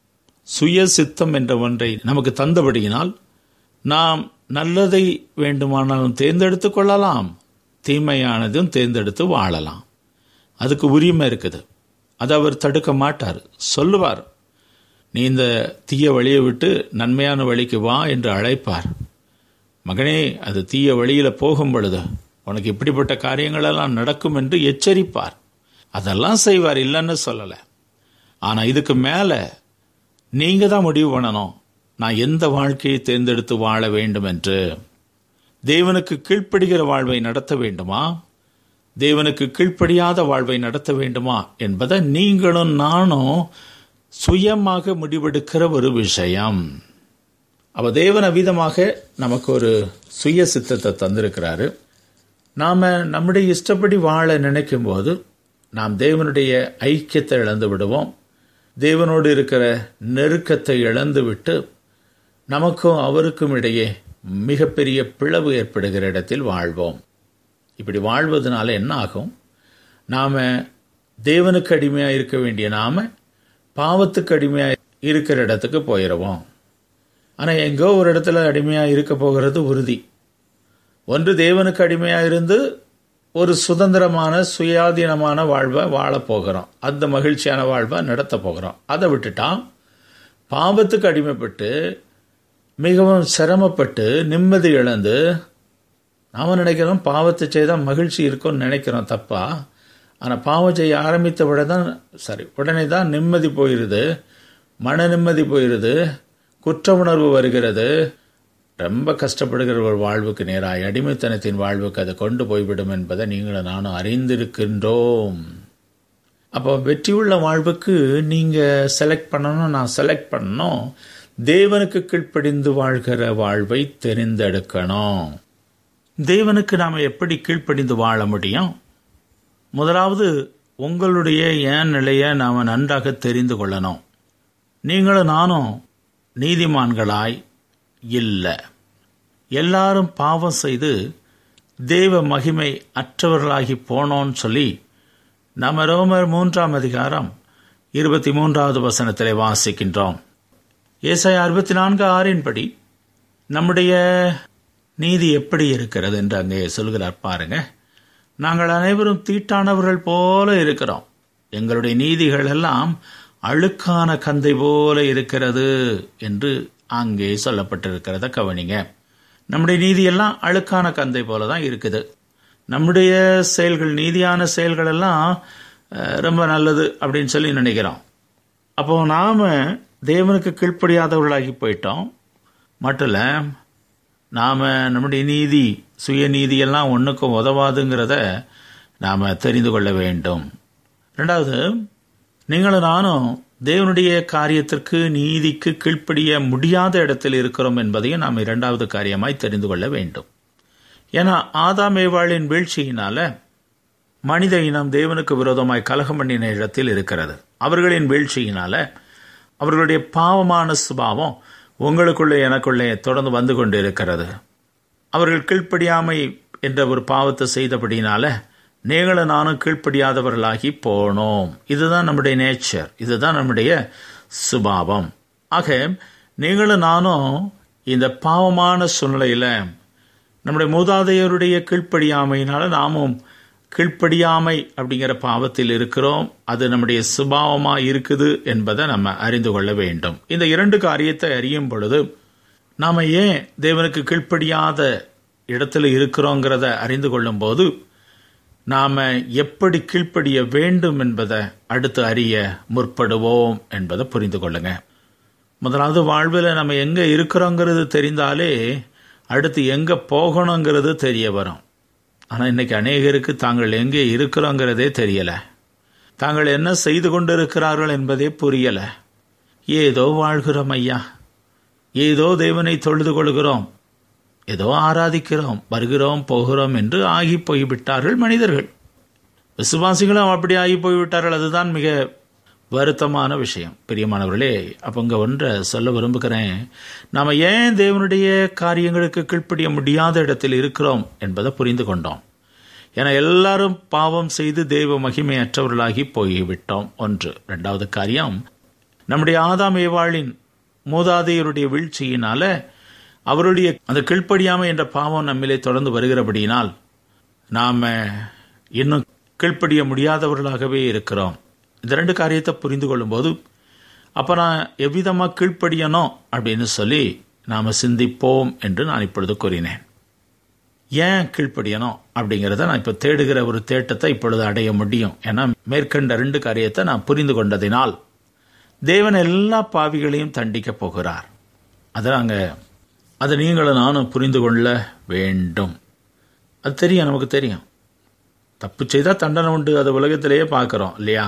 சுய சித்தம் என்ற ஒன்றை நமக்கு தந்தபடியினால் நாம் நல்லதை வேண்டுமானாலும் தேர்ந்தெடுத்து கொள்ளலாம் தீமையானதும் தேர்ந்தெடுத்து வாழலாம் அதுக்கு உரிமை இருக்குது அதை அவர் தடுக்க மாட்டார் சொல்லுவார் நீ இந்த தீய வழியை விட்டு நன்மையான வழிக்கு வா என்று அழைப்பார் மகனே அது தீய வழியில் போகும் பொழுது உனக்கு இப்படிப்பட்ட காரியங்களெல்லாம் நடக்கும் என்று எச்சரிப்பார் அதெல்லாம் செய்வார் இல்லைன்னு சொல்லலை ஆனால் இதுக்கு மேலே நீங்க தான் முடிவு பண்ணணும் நான் எந்த வாழ்க்கையை தேர்ந்தெடுத்து வாழ வேண்டும் என்று தேவனுக்கு கீழ்ப்படுகிற வாழ்வை நடத்த வேண்டுமா தேவனுக்கு கீழ்ப்படியாத வாழ்வை நடத்த வேண்டுமா என்பதை நீங்களும் நானும் சுயமாக முடிவெடுக்கிற ஒரு விஷயம் அவ தேவன் அவிதமாக நமக்கு ஒரு சுய சித்தத்தை தந்திருக்கிறாரு நாம நம்முடைய இஷ்டப்படி வாழ நினைக்கும் போது நாம் தேவனுடைய ஐக்கியத்தை இழந்து விடுவோம் தேவனோடு இருக்கிற நெருக்கத்தை இழந்து விட்டு நமக்கும் அவருக்கும் இடையே மிகப்பெரிய பிளவு ஏற்படுகிற இடத்தில் வாழ்வோம் இப்படி வாழ்வதனால என்ன ஆகும் நாம தேவனுக்கு அடிமையாக இருக்க வேண்டிய நாம பாவத்துக்கு அடிமையாக இருக்கிற இடத்துக்கு போயிடுவோம் ஆனால் எங்கோ ஒரு இடத்துல அடிமையாக இருக்க போகிறது உறுதி ஒன்று தேவனுக்கு அடிமையாக இருந்து ஒரு சுதந்திரமான சுயாதீனமான வாழ்வை வாழப் போகிறோம் அந்த மகிழ்ச்சியான வாழ்வை நடத்த போகிறோம் அதை விட்டுட்டான் பாவத்துக்கு அடிமைப்பட்டு மிகவும் சிரமப்பட்டு நிம்மதி இழந்து நாம் நினைக்கிறோம் பாவத்தை செய்தால் மகிழ்ச்சி இருக்கும்னு நினைக்கிறோம் தப்பா ஆனால் பாவம் செய்ய ஆரம்பித்த உடனே தான் சரி உடனே தான் நிம்மதி போயிடுது மன நிம்மதி போயிடுது குற்ற உணர்வு வருகிறது ரொம்ப கஷ்டப்படுகிற ஒரு வாழ்வுக்கு நேராக அடிமைத்தனத்தின் வாழ்வுக்கு அதை கொண்டு போய்விடும் என்பதை நீங்களும் நானும் அறிந்திருக்கின்றோம் அப்போ வெற்றியுள்ள வாழ்வுக்கு நீங்கள் செலக்ட் பண்ணணும் நான் செலக்ட் பண்ணணும் தேவனுக்கு கீழ்ப்படிந்து வாழ்கிற வாழ்வை தெரிந்தெடுக்கணும் தேவனுக்கு நாம் எப்படி கீழ்ப்படிந்து வாழ முடியும் முதலாவது உங்களுடைய ஏன் நிலையை நாம் நன்றாக தெரிந்து கொள்ளணும் நீங்களும் நானும் நீதிமான்களாய் இல்லை எல்லாரும் பாவம் செய்து தேவ மகிமை அற்றவர்களாகி போனோன்னு சொல்லி நம்ம ரோமர் மூன்றாம் அதிகாரம் இருபத்தி மூன்றாவது வசனத்திலே வாசிக்கின்றோம் ஏசாய அறுபத்தி நான்கு ஆறின்படி நம்முடைய நீதி எப்படி இருக்கிறது என்று அங்கே சொல்கிறார் பாருங்க நாங்கள் அனைவரும் தீட்டானவர்கள் போல இருக்கிறோம் எங்களுடைய நீதிகள் எல்லாம் அழுக்கான கந்தை போல இருக்கிறது என்று அங்கே சொல்லப்பட்டிருக்கிறத கவனிங்க நம்முடைய நீதியெல்லாம் அழுக்கான கந்தை போல தான் இருக்குது நம்முடைய செயல்கள் நீதியான செயல்கள் எல்லாம் ரொம்ப நல்லது அப்படின்னு சொல்லி நினைக்கிறோம் அப்போ நாம தேவனுக்கு கீழ்ப்படியாதவர்களாகி போயிட்டோம் மட்டும் இல்ல நாம நம்முடைய நீதி சுயநீதி எல்லாம் ஒன்றுக்கும் உதவாதுங்கிறத நாம தெரிந்து கொள்ள வேண்டும் ரெண்டாவது நீங்களும் நானும் தேவனுடைய காரியத்திற்கு நீதிக்கு கீழ்ப்படிய முடியாத இடத்தில் இருக்கிறோம் என்பதையும் நாம் இரண்டாவது காரியமாய் தெரிந்து கொள்ள வேண்டும் ஏன்னா ஆதாமேவாளின் வீழ்ச்சியினால மனித இனம் தேவனுக்கு விரோதமாய் கலகம் பண்ணின இடத்தில் இருக்கிறது அவர்களின் வீழ்ச்சியினால அவர்களுடைய பாவமான சுபாவம் உங்களுக்குள்ளே எனக்குள்ளே தொடர்ந்து வந்து கொண்டு இருக்கிறது அவர்கள் கீழ்ப்படியாமை என்ற ஒரு பாவத்தை செய்தபடினால நீங்களும் நானும் கீழ்ப்படியாதவர்களாகி போனோம் இதுதான் நம்முடைய நேச்சர் இதுதான் நம்முடைய சுபாவம் ஆக நீங்களும் நானும் இந்த பாவமான சூழ்நிலையில நம்முடைய மூதாதையருடைய கீழ்ப்படியாமையினால நாமும் கீழ்ப்படியாமை அப்படிங்கிற பாவத்தில் இருக்கிறோம் அது நம்முடைய சுபாவமா இருக்குது என்பதை நம்ம அறிந்து கொள்ள வேண்டும் இந்த இரண்டு காரியத்தை அறியும் பொழுது நாம ஏன் தேவனுக்கு கீழ்ப்படியாத இடத்துல இருக்கிறோங்கிறத அறிந்து கொள்ளும் போது நாம எப்படி கீழ்ப்படிய வேண்டும் என்பதை அடுத்து அறிய முற்படுவோம் என்பதை புரிந்து கொள்ளுங்க முதலாவது வாழ்வில் நம்ம எங்க இருக்கிறோங்கிறது தெரிந்தாலே அடுத்து எங்க போகணுங்கிறது தெரிய வரும் ஆனால் இன்னைக்கு அநேகருக்கு தாங்கள் எங்கே இருக்கிறோங்கிறதே தெரியல தாங்கள் என்ன செய்து கொண்டிருக்கிறார்கள் என்பதே புரியல ஏதோ வாழ்கிறோம் ஐயா ஏதோ தேவனை தொழுது கொள்கிறோம் ஏதோ ஆராதிக்கிறோம் வருகிறோம் போகிறோம் என்று ஆகி போய்விட்டார்கள் மனிதர்கள் விசுவாசிகளும் அப்படி ஆகி போய்விட்டார்கள் அதுதான் மிக வருத்தமான விஷயம் பிரியமானவர்களே அப்போ இங்கே ஒன்றை சொல்ல விரும்புகிறேன் நாம் ஏன் தேவனுடைய காரியங்களுக்கு கீழ்ப்படிய முடியாத இடத்தில் இருக்கிறோம் என்பதை புரிந்து கொண்டோம் ஏன்னா எல்லாரும் பாவம் செய்து தெய்வ மகிமையற்றவர்களாகி போய்விட்டோம் ஒன்று ரெண்டாவது காரியம் நம்முடைய ஆதாம் ஏவாளின் மூதாதையருடைய வீழ்ச்சியினால அவருடைய அந்த கீழ்ப்படியாமை என்ற பாவம் நம்மிலே தொடர்ந்து வருகிறபடியினால் நாம இன்னும் கீழ்ப்படிய முடியாதவர்களாகவே இருக்கிறோம் இந்த ரெண்டு காரியத்தை புரிந்து கொள்ளும்போது அப்போ நான் எவ்விதமாக கீழ்ப்படியணும் அப்படின்னு சொல்லி நாம் சிந்திப்போம் என்று நான் இப்பொழுது கூறினேன் ஏன் கீழ்ப்படியணும் அப்படிங்கிறத நான் இப்போ தேடுகிற ஒரு தேட்டத்தை இப்பொழுது அடைய முடியும் ஏன்னா மேற்கண்ட ரெண்டு காரியத்தை நான் புரிந்து கொண்டதினால் தேவன் எல்லா பாவிகளையும் தண்டிக்கப் போகிறார் அதை நாங்கள் அதை நீங்களும் நானும் புரிந்து கொள்ள வேண்டும் அது தெரியும் நமக்கு தெரியும் தப்பு செய்தால் தண்டனை உண்டு அது உலகத்திலேயே பார்க்குறோம் இல்லையா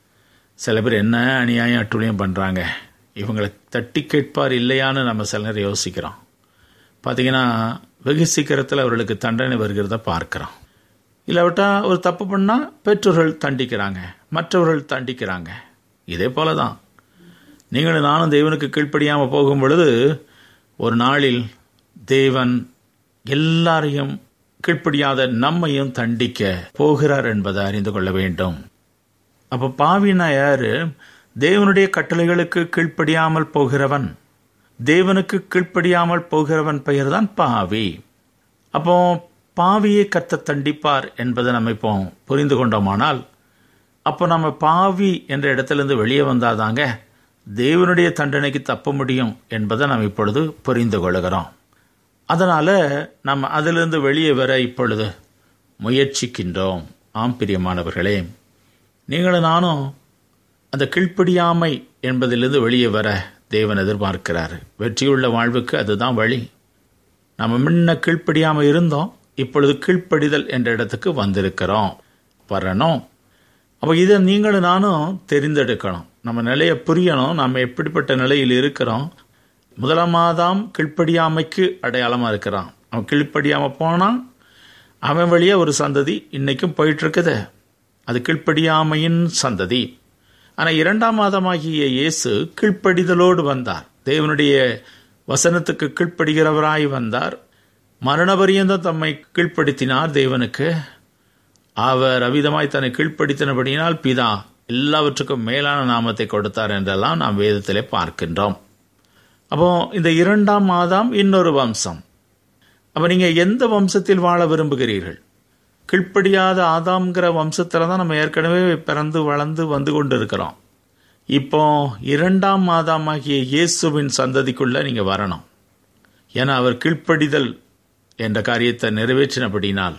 சில பேர் என்ன அநியாயம் அட்டுழியம் பண்ணுறாங்க இவங்களை தட்டி கேட்பார் இல்லையான்னு நம்ம சில நேரம் யோசிக்கிறோம் பார்த்தீங்கன்னா வெகு சீக்கிரத்தில் அவர்களுக்கு தண்டனை வருகிறத பார்க்குறோம் இல்லாவிட்டா ஒரு தப்பு பண்ணால் பெற்றோர்கள் தண்டிக்கிறாங்க மற்றவர்கள் தண்டிக்கிறாங்க இதே போல தான் நீங்களும் நானும் தேவனுக்கு கீழ்ப்படியாமல் போகும் பொழுது ஒரு நாளில் தேவன் எல்லாரையும் கீழ்ப்படியாத நம்மையும் தண்டிக்க போகிறார் என்பதை அறிந்து கொள்ள வேண்டும் அப்ப பாவினா யாரு தேவனுடைய கட்டளைகளுக்கு கீழ்ப்படியாமல் போகிறவன் தேவனுக்கு கீழ்ப்படியாமல் போகிறவன் பெயர் தான் பாவி அப்போ பாவியை கத்த தண்டிப்பார் என்பதை நம்ம இப்போ புரிந்து கொண்டோமானால் அப்போ நம்ம பாவி என்ற இடத்திலிருந்து வெளியே வந்தாதாங்க தேவனுடைய தண்டனைக்கு தப்ப முடியும் என்பதை நாம் இப்பொழுது புரிந்து கொள்கிறோம் அதனால நம்ம அதிலிருந்து வெளியே வர இப்பொழுது முயற்சிக்கின்றோம் ஆம் பிரியமானவர்களே நீங்களும் நானும் அந்த கீழ்ப்படியாமை என்பதிலிருந்து வெளியே வர தேவன் எதிர்பார்க்கிறார் வெற்றியுள்ள வாழ்வுக்கு அதுதான் வழி நம்ம முன்ன கீழ்ப்படியாமல் இருந்தோம் இப்பொழுது கீழ்ப்படிதல் என்ற இடத்துக்கு வந்திருக்கிறோம் வரணும் அப்போ இதை நீங்களும் நானும் தெரிந்தெடுக்கணும் நம்ம நிலையை புரியணும் நம்ம எப்படிப்பட்ட நிலையில் இருக்கிறோம் முதலாம் மாதம் கீழ்ப்படியாமைக்கு அடையாளமாக இருக்கிறான் அவன் கீழ்ப்படியாமல் போனான் அவன் வழியே ஒரு சந்ததி இன்னைக்கும் போயிட்டு இருக்குது அது கீழ்ப்படியாமையின் சந்ததி ஆனால் இரண்டாம் மாதமாகிய இயேசு கீழ்ப்படிதலோடு வந்தார் தேவனுடைய வசனத்துக்கு கீழ்ப்படுகிறவராய் வந்தார் மரணபரியந்தம் தம்மை கீழ்ப்படுத்தினார் தேவனுக்கு அவர் அவிதமாய் தன்னை கீழ்ப்படுத்தினபடியினால் பிதா எல்லாவற்றுக்கும் மேலான நாமத்தை கொடுத்தார் என்றெல்லாம் நாம் வேதத்திலே பார்க்கின்றோம் அப்போ இந்த இரண்டாம் மாதம் இன்னொரு வம்சம் அப்போ நீங்கள் எந்த வம்சத்தில் வாழ விரும்புகிறீர்கள் கீழ்ப்படியாத ஆதாம்ங்கிற வம்சத்தில் தான் நம்ம ஏற்கனவே பிறந்து வளர்ந்து வந்து கொண்டு இருக்கிறோம் இப்போ இரண்டாம் மாதமாகிய இயேசுவின் சந்ததிக்குள்ள நீங்கள் வரணும் ஏன்னா அவர் கீழ்ப்படிதல் என்ற காரியத்தை நிறைவேற்றினபடினால்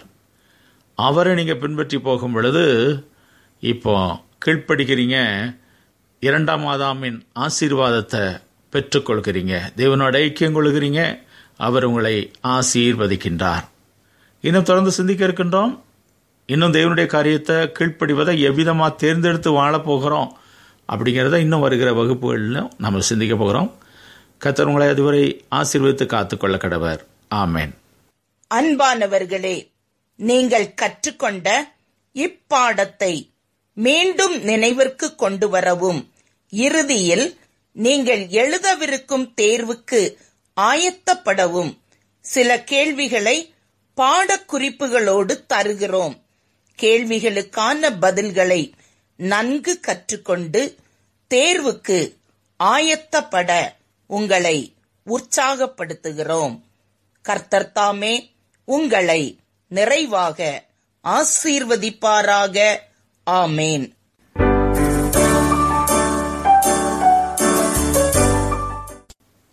அவரை நீங்கள் பின்பற்றி போகும் பொழுது இப்போ கீழ்ப்படுகிறீங்க இரண்டாம் ஆதாமின் ஆசீர்வாதத்தை பெற்றுக்கொள்கிறீங்க தேவனோட ஐக்கியம் கொள்கிறீங்க அவர் உங்களை ஆசீர்வதிக்கின்றார் இன்னும் தொடர்ந்து சிந்திக்க இருக்கின்றோம் இன்னும் தேவனுடைய காரியத்தை கீழ்ப்படிவதை எவ்விதமா தேர்ந்தெடுத்து வாழப் போகிறோம் அப்படிங்கிறத இன்னும் வருகிற வகுப்புகளிலும் நம்ம சிந்திக்க போகிறோம் கத்தர் உங்களை அதுவரை ஆசீர்வதித்து காத்துக்கொள்ள கடவர் ஆமேன் அன்பானவர்களே நீங்கள் கற்றுக்கொண்ட இப்பாடத்தை மீண்டும் நினைவிற்கு கொண்டு வரவும் இறுதியில் நீங்கள் எழுதவிருக்கும் தேர்வுக்கு ஆயத்தப்படவும் சில கேள்விகளை பாடக்குறிப்புகளோடு தருகிறோம் கேள்விகளுக்கான பதில்களை நன்கு கற்றுக்கொண்டு தேர்வுக்கு ஆயத்தப்பட உங்களை உற்சாகப்படுத்துகிறோம் கர்த்தர் தாமே உங்களை நிறைவாக ஆசீர்வதிப்பாராக ஆமேன்